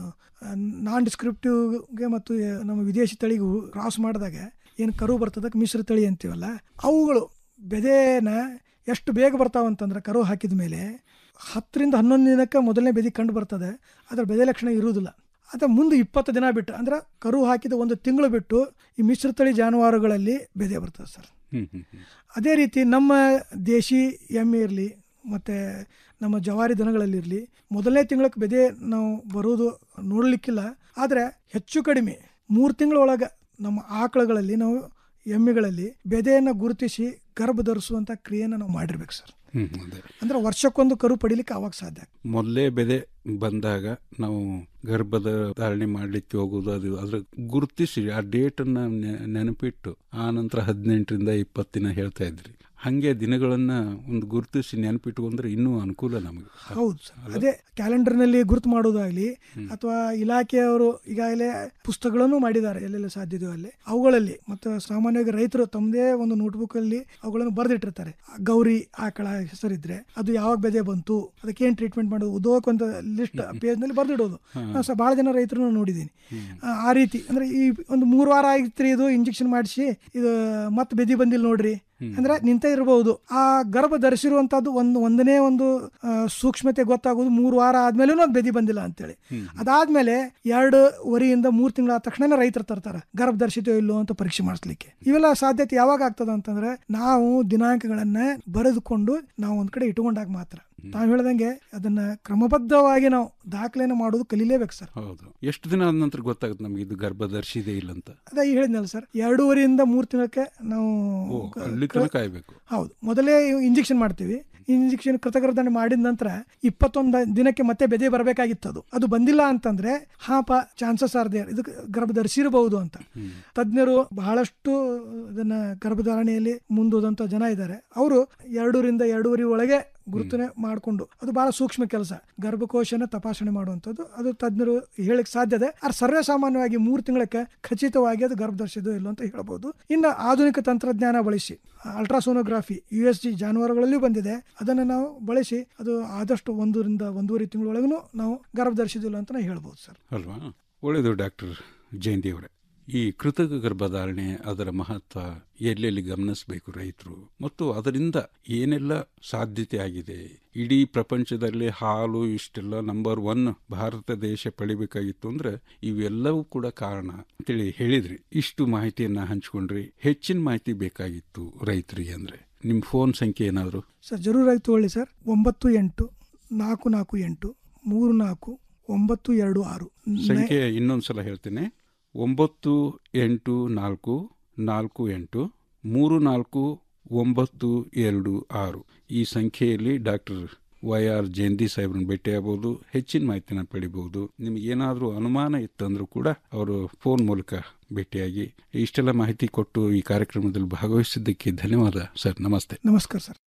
Speaker 2: ನಾನ್ ಡಿಸ್ಕ್ರಿಪ್ಟಿವ್ಗೆ ಮತ್ತು ನಮ್ಮ ವಿದೇಶಿ ತಳಿಗೂ ಕ್ರಾಸ್ ಮಾಡಿದಾಗ ಏನು ಕರು ಬರ್ತದಕ್ಕೆ ಮಿಶ್ರ ತಳಿ ಅಂತೀವಲ್ಲ ಅವುಗಳು ಬೆದೆನ ಎಷ್ಟು ಬೇಗ ಬರ್ತಾವ ಅಂತಂದ್ರೆ ಕರು ಹಾಕಿದ ಮೇಲೆ ಹತ್ತರಿಂದ ಹನ್ನೊಂದು ದಿನಕ್ಕೆ ಮೊದಲನೇ ಬೆದಿ ಕಂಡು ಬರ್ತದೆ ಅದರ ಬೆದೆ ಲಕ್ಷಣ ಇರುವುದಿಲ್ಲ ಅದು ಮುಂದೆ ಇಪ್ಪತ್ತು ದಿನ ಬಿಟ್ಟು ಅಂದ್ರೆ ಕರು ಹಾಕಿದ ಒಂದು ತಿಂಗಳು ಬಿಟ್ಟು ಈ ಮಿಶ್ರ ತಳಿ ಜಾನುವಾರುಗಳಲ್ಲಿ ಬೆದೆ ಬರ್ತದೆ ಸರ್
Speaker 23: ಹ್ಮ್ ಹ್ಮ್ ಹ್ಮ್.
Speaker 2: ಅದೇ ರೀತಿ ನಮ್ಮ ದೇಶಿ ಎಮ್ಮೆ ಇರಲಿ ಮತ್ತು ನಮ್ಮ ಜವಾರಿ ದನಗಳಲ್ಲಿರಲಿ ಮೊದಲನೇ ತಿಂಗಳಕ್ಕೆ ಬೆದೆ ನಾವು ಬರೋದು ನೋಡಲಿಕ್ಕಿಲ್ಲ ಆದರೆ ಹೆಚ್ಚು ಕಡಿಮೆ ಮೂರು ತಿಂಗಳೊಳಗೆ ನಮ್ಮ ಆಕಳುಗಳಲ್ಲಿ ನಾವು ಎಮ್ಮೆಗಳಲ್ಲಿ ಬೆದೆಯನ್ನು ಗುರುತಿಸಿ ಗರ್ಭ ಧರಿಸುವಂಥ ಕ್ರಿಯೆಯನ್ನು ನಾವು ಮಾಡಿರ್ಬೇಕು ಸರ್
Speaker 23: ಹ್ಮ್ ಅದೇ
Speaker 2: ಅಂದ್ರೆ ವರ್ಷಕ್ಕೊಂದು ಕರು ಪಡಿಲಿಕ್ಕೆ ಅವಾಗ ಸಾಧ್ಯ
Speaker 23: ಮೊದಲೇ ಬೆದೆ ಬಂದಾಗ ನಾವು ಗರ್ಭದ ಧಾರಣೆ ಮಾಡ್ಲಿಕ್ಕೆ ಹೋಗೋದು ಅದು ಅದ್ರ ಗುರುತಿಸಿ ಆ ಡೇಟನ್ನ ನೆ- ನೆನಪಿಟ್ಟು ಆ ನಂತರ ಹದಿನೆಂಟರಿಂದ ಇಪ್ಪತ್ತು ದಿನ ಹೇಳ್ತಾ ಇದ್ರಿ ಹಂಗೆ ದಿನಗಳನ್ನ ಒಂದು ಗುರುತಿಸಿ ನೆನಪಿಟ್ಕೊಂಡ್ರೆ ಇನ್ನೂ ಅನುಕೂಲ ನಮಗೆ
Speaker 2: ಹೌದು ಸರ್ ಅದೇ ಕ್ಯಾಲೆಂಡರ್ನಲ್ಲಿ ಗುರುತು ಮಾಡೋದಾಗ್ಲಿ ಅಥವಾ ಇಲಾಖೆಯವರು ಈಗಾಗಲೇ ಪುಸ್ತಕಗಳನ್ನು ಮಾಡಿದ್ದಾರೆ ಎಲ್ಲೆಲ್ಲಿ ಸಾಧ್ಯದೆಯೋ ಅಲ್ಲಿ ಅವುಗಳಲ್ಲಿ ಮತ್ತು ಸಾಮಾನ್ಯವಾಗಿ ರೈತರು ತಮ್ಮದೇ ಒಂದು ನೋಟ್ಬುಕ್ ಅಲ್ಲಿ ಅವುಗಳನ್ನು ಬರೆದಿಟ್ಟಿರ್ತಾರೆ ಗೌರಿ ಆಕಳ ಹೆಸರಿದ್ರೆ ಅದು ಯಾವಾಗ ಬೆದೆ ಬಂತು ಅದಕ್ಕೆ ಏನ್ ಟ್ರೀಟ್ಮೆಂಟ್ ಮಾಡೋದು ಉದೋಕ್ ಒಂದು ಲಿಸ್ಟ್ ಪೇಜ್ ನಲ್ಲಿ ಬರೆದಿಡೋದು ನಾನು ಸಹ ಬಹಳ ಜನ ರೈತರನ್ನು ನೋಡಿದ್ದೀನಿ ಆ- ಆ ರೀತಿ ಅಂದ್ರೆ ಈ ಒಂದು ಮೂರು ವಾರ ಆಗಿತ್ರಿ ಇದು ಇಂಜೆಕ್ಷನ್ ಮಾಡಿಸಿ ಇದು ಮತ್ತೆ ಬೆದಿ ಬಂದಿಲ್ಲ ನೋಡ್ರಿ ಅಂದ್ರೆ ನಿಂತ ಇರಬಹುದು ಆ ಗರ್ಭ ಧರಿಸಿರುವಂತದ್ದು ಒಂದು ಒಂದನೇ ಒಂದು ಆ, ಸೂಕ್ಷ್ಮತೆ ಗೊತ್ತಾಗೋದು ಮೂರು ವಾರ ಆದ್ಮೇಲೂ ಅದು ಬೆದಿ ಬಂದಿಲ್ಲ ಅಂತೇಳಿ ಅದಾದ್ಮೇಲೆ ಎರಡು ವರಿಯಿಂದ ಮೂರು ತಿಂಗಳಾದ ತಕ್ಷಣ ರೈತರು ತರ್ತಾರೆ ಗರ್ಭ ಧರಿಸಿತೋ ಇಲ್ಲೋ ಅಂತ ಪರೀಕ್ಷೆ ಮಾಡಿಸ್ಲಿಕ್ಕೆ ಇವೆಲ್ಲ ಸಾಧ್ಯತೆ ಯಾವಾಗ ಆಗ್ತದ ಅಂತಂದ್ರೆ ನಾವು ದಿನಾಂಕಗಳನ್ನ ಬರೆದುಕೊಂಡು ನಾವು ಒಂದ್ ಕಡೆ ಇಟ್ಕೊಂಡಾಗ ಮಾತ್ರ ತಾವು ಹೇಳ್ದಂಗೆ ಅದನ್ನ ಕ್ರಮಬದ್ಧವಾಗಿ ನಾವು ದಾಖಲೆನ ಮಾಡೋದು ಕಲೀಲೇಬೇಕು ಸರ್
Speaker 23: ಹೌದು ಎಷ್ಟು ದಿನ ಆದ ನಂತರ ಗೊತ್ತಾಗುತ್ತೆ ನಮ್ಗೆ ಇದು ಗರ್ಭ ಧರಿಸಿದೆ ಇಲ್ಲ ಅಂತ
Speaker 2: ಅದೇ ಹೇಳಿದ್ನಲ್ಲ ಸರ್ ಎರಡೂವರೆಯಿಂದ ಮೂರು ತಿಂಗಳಕ್ಕೆ ನಾವು
Speaker 23: ಓ ಅಲ್ಲಿ ತನಕ ಕಾಯ್ಬೇಕು
Speaker 2: ಹೌದು ಮೊದಲೇ ಇಂಜೆಕ್ಷನ್ ಮಾಡ್ತೀವಿ ಇಂಜೆಕ್ಷನ್ ಕೃತಗರ್ಧನೆ ಮಾಡಿದ ನಂತರ ಇಪ್ಪತ್ತೊಂದು ದಿನಕ್ಕೆ ಮತ್ತೆ ಬೆದೆ ಬರಬೇಕಾಗಿತ್ತು ಅದು ಅದು ಬಂದಿಲ್ಲ ಅಂತಂದ್ರೆ ಹಾಪ ಚಾನ್ಸಸ್ ಆರ್ ದೇರ್ ಇದು ಗರ್ಭ ಧರಿಸಿರಬಹುದು ಅಂತ ತಜ್ಞರು ಬಹಳಷ್ಟು ಇದನ್ನ ಗರ್ಭಧಾರಣೆಯಲ್ಲಿ ಮುಂದೋದಂತ ಜನ ಇದ್ದಾರೆ ಅವರು ಎರಡೂರಿಂದ ಎರಡೂವರೆ ಒಳಗೆ ಗುರುತನೆ ಮಾಡಿಕೊಂಡು ಅದು ಬಹಳ ಸೂಕ್ಷ್ಮ ಕೆಲಸ ಗರ್ಭಕೋಶನ ತಪಾಸಣೆ ಮಾಡುವಂಥದ್ದು ಅದು ತಜ್ಞರು ಹೇಳಿಕ್ ಸಾಧ್ಯತೆ ಆದ್ರೆ ಸರ್ವೇ ಸಾಮಾನ್ಯವಾಗಿ ಮೂರು ತಿಂಗಳಕ್ಕೆ ಖಚಿತವಾಗಿ ಅದು ಗರ್ಭ ಧರಿಸಿದೋ ಇಲ್ಲ ಅಂತ ಹೇಳ್ಬೋದು ಇನ್ನು ಆಧುನಿಕ ತಂತ್ರಜ್ಞಾನ ಬಳಸಿ ಅಲ್ಟ್ರಾಸೋನೋಗ್ರಾಫಿ ಯು ಎಸ್ ಜಿ ಜಾನುವಾರುಗಳಲ್ಲಿಯೂ ಬಂದಿದೆ ಅದನ್ನು ನಾವು ಬಳಸಿ ಅದು ಆದಷ್ಟು ಒಂದರಿಂದ ಒಂದೂವರೆ ತಿಂಗಳೊಳಗೂ ನಾವು ಗರ್ಭ ಧರಿಸಿದಿಲ್ಲ ಅಂತ ನಾವು ಹೇಳ್ಬೋದು ಸರ್
Speaker 23: ಅಲ್ವಾ ಒಳ್ಳೆಯದು ಡಾಕ್ಟರ್ ಜಯಂತಿ ಅವರೇ ಈ ಕೃತಕ ಗರ್ಭಧಾರಣೆ ಅದರ ಮಹತ್ವ ಎಲ್ಲೆಲ್ಲಿ ಗಮನಿಸಬೇಕು ರೈತರು ಮತ್ತು ಅದರಿಂದ ಏನೆಲ್ಲ ಸಾಧ್ಯತೆ ಆಗಿದೆ ಇಡೀ ಪ್ರಪಂಚದಲ್ಲಿ ಹಾಲು ಇಷ್ಟೆಲ್ಲ ನಂಬರ್ ಒನ್ ಭಾರತ ದೇಶ ಪಡಿಬೇಕಾಗಿತ್ತು ಅಂದ್ರೆ ಇವೆಲ್ಲವೂ ಕೂಡ ಕಾರಣ ಅಂತೇಳಿ ಹೇಳಿದ್ರಿ ಇಷ್ಟು ಮಾಹಿತಿಯನ್ನ ಹಂಚ್ಕೊಂಡ್ರಿ ಹೆಚ್ಚಿನ ಮಾಹಿತಿ ಬೇಕಾಗಿತ್ತು ರೈತರಿಗೆ ಅಂದ್ರೆ ನಿಮ್ಮ ಫೋನ್ ಸಂಖ್ಯೆ ಏನಾದರೂ
Speaker 2: ಸರ್ ಜರೂರಾಗಿ ತಗೊಳ್ಳಿ ಸರ್ ಒಂಬತ್ತು ಎಂಟು ನಾಲ್ಕು ನಾಲ್ಕು ಎಂಟು ಮೂರು ನಾಲ್ಕು ಒಂಬತ್ತು ಎರಡು ಆರು
Speaker 23: ಸಂಖ್ಯೆ ಇನ್ನೊಂದ್ಸಲ ಹೇಳ್ತೇನೆ ಒಂಬತ್ತು ಎಂಟು ನಾಲ್ಕು ನಾಲ್ಕು ಎಂಟು ಮೂರು ನಾಲ್ಕು ಒಂಬತ್ತು ಎರಡು ಆರು ಈ ಸಂಖ್ಯೆಯಲ್ಲಿ ಡಾಕ್ಟರ್ ವೈ ಆರ್ ಜಯಂತಿ ಸಾಹೇಬ್ರನ್ನ ಭೇಟಿಯಾಗಬಹುದು ಹೆಚ್ಚಿನ ಮಾಹಿತಿನ ಪಡಿಬಹುದು ನಿಮ್ಗೆ ಏನಾದರೂ ಅನುಮಾನ ಇತ್ತಂದ್ರೂ ಕೂಡ ಅವರು ಫೋನ್ ಮೂಲಕ ಭೇಟಿಯಾಗಿ ಇಷ್ಟೆಲ್ಲ ಮಾಹಿತಿ ಕೊಟ್ಟು ಈ ಕಾರ್ಯಕ್ರಮದಲ್ಲಿ ಭಾಗವಹಿಸಿದ್ದಕ್ಕೆ ಧನ್ಯವಾದ ಸರ್ ನಮಸ್ತೆ
Speaker 2: ನಮಸ್ಕಾರ ಸರ್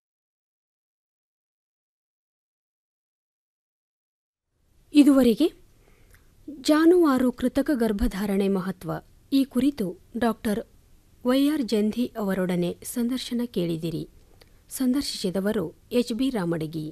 Speaker 1: ಇದುವರೆಗೆ ಜಾನುವಾರು ಕೃತಕ ಗರ್ಭಧಾರಣೆ ಮಹತ್ವ ಈ ಕುರಿತು ಡಾಕ್ಟರ್ ವೈಆರ್ ಜಂಧಿ ಅವರೊಡನೆ ಸಂದರ್ಶನ ಕೇಳಿದಿರಿ ಸಂದರ್ಶಿಸಿದವರು ಎಚ್ ಬಿ ರಾಮಡಗಿ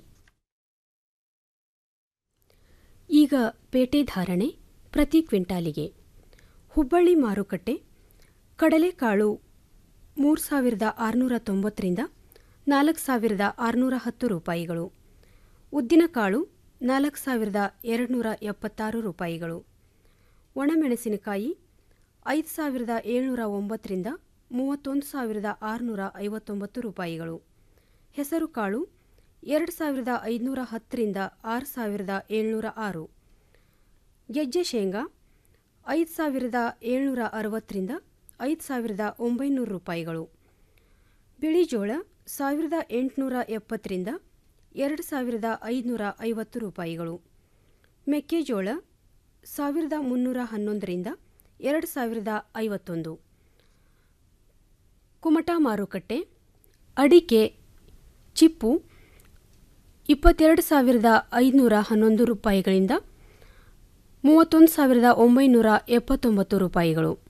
Speaker 1: ಈಗ ಪೇಟೆ ಧಾರಣೆ ಪ್ರತಿ ಕ್ವಿಂಟಾಲಿಗೆ ಹುಬ್ಬಳ್ಳಿ ಮಾರುಕಟ್ಟೆ ಕಡಲೆಕಾಳು ಮೂರು ಸಾವಿರದ ಆರುನೂರ ತೊಂಬತ್ತರಿಂದ ನಾಲ್ಕು ಸಾವಿರದ ಆರುನೂರ ಹತ್ತು ರೂಪಾಯಿಗಳು ಉದ್ದಿನಕಾಳು ನಾಲ್ಕು ಸಾವಿರದ ಎರಡುನೂರ ಎಪ್ಪತ್ತಾರು ರೂಪಾಯಿಗಳು ಒಣಮೆಣಸಿನಕಾಯಿ ಐದು ಸಾವಿರದ ಏಳ್ನೂರ ಒಂಬತ್ತರಿಂದ ಮೂವತ್ತೊಂದು ಸಾವಿರದ ಆರುನೂರ ಐವತ್ತೊಂಬತ್ತು ರೂಪಾಯಿಗಳು ಹೆಸರುಕಾಳು ಎರಡು ಸಾವಿರದ ಐದುನೂರ ಹತ್ತರಿಂದ ಆರು ಸಾವಿರದ ಏಳ್ನೂರ ಆರು ಗೆಜ್ಜೆ ಶೇಂಗಾ ಐದು ಸಾವಿರದ ಏಳ್ನೂರ ಅರವತ್ತರಿಂದ ಐದು ಸಾವಿರದ ಒಂಬೈನೂರು ರೂಪಾಯಿಗಳು ಬಿಳಿ ಜೋಳ ಸಾವಿರದ ಎಂಟುನೂರ ಎಪ್ಪತ್ತರಿಂದ ಎರಡು ಸಾವಿರದ ಐದುನೂರ ಐವತ್ತು ರೂಪಾಯಿಗಳು ಮೆಕ್ಕೆಜೋಳ ಸಾವಿರದ ಮುನ್ನೂರ ಹನ್ನೊಂದರಿಂದ ಎರಡು ಸಾವಿರದ ಐವತ್ತೊಂದು ಕುಮಟಾ ಮಾರುಕಟ್ಟೆ ಅಡಿಕೆ ಚಿಪ್ಪು ಇಪ್ಪತ್ತೆರಡು ಸಾವಿರದ ಐದುನೂರ ಹನ್ನೊಂದು ರೂಪಾಯಿಗಳಿಂದ ಮೂವತ್ತೊಂದು ಸಾವಿರದ ಒಂಬೈನೂರ ಎಪ್ಪತ್ತೊಂಬತ್ತು ರೂಪಾಯಿಗಳು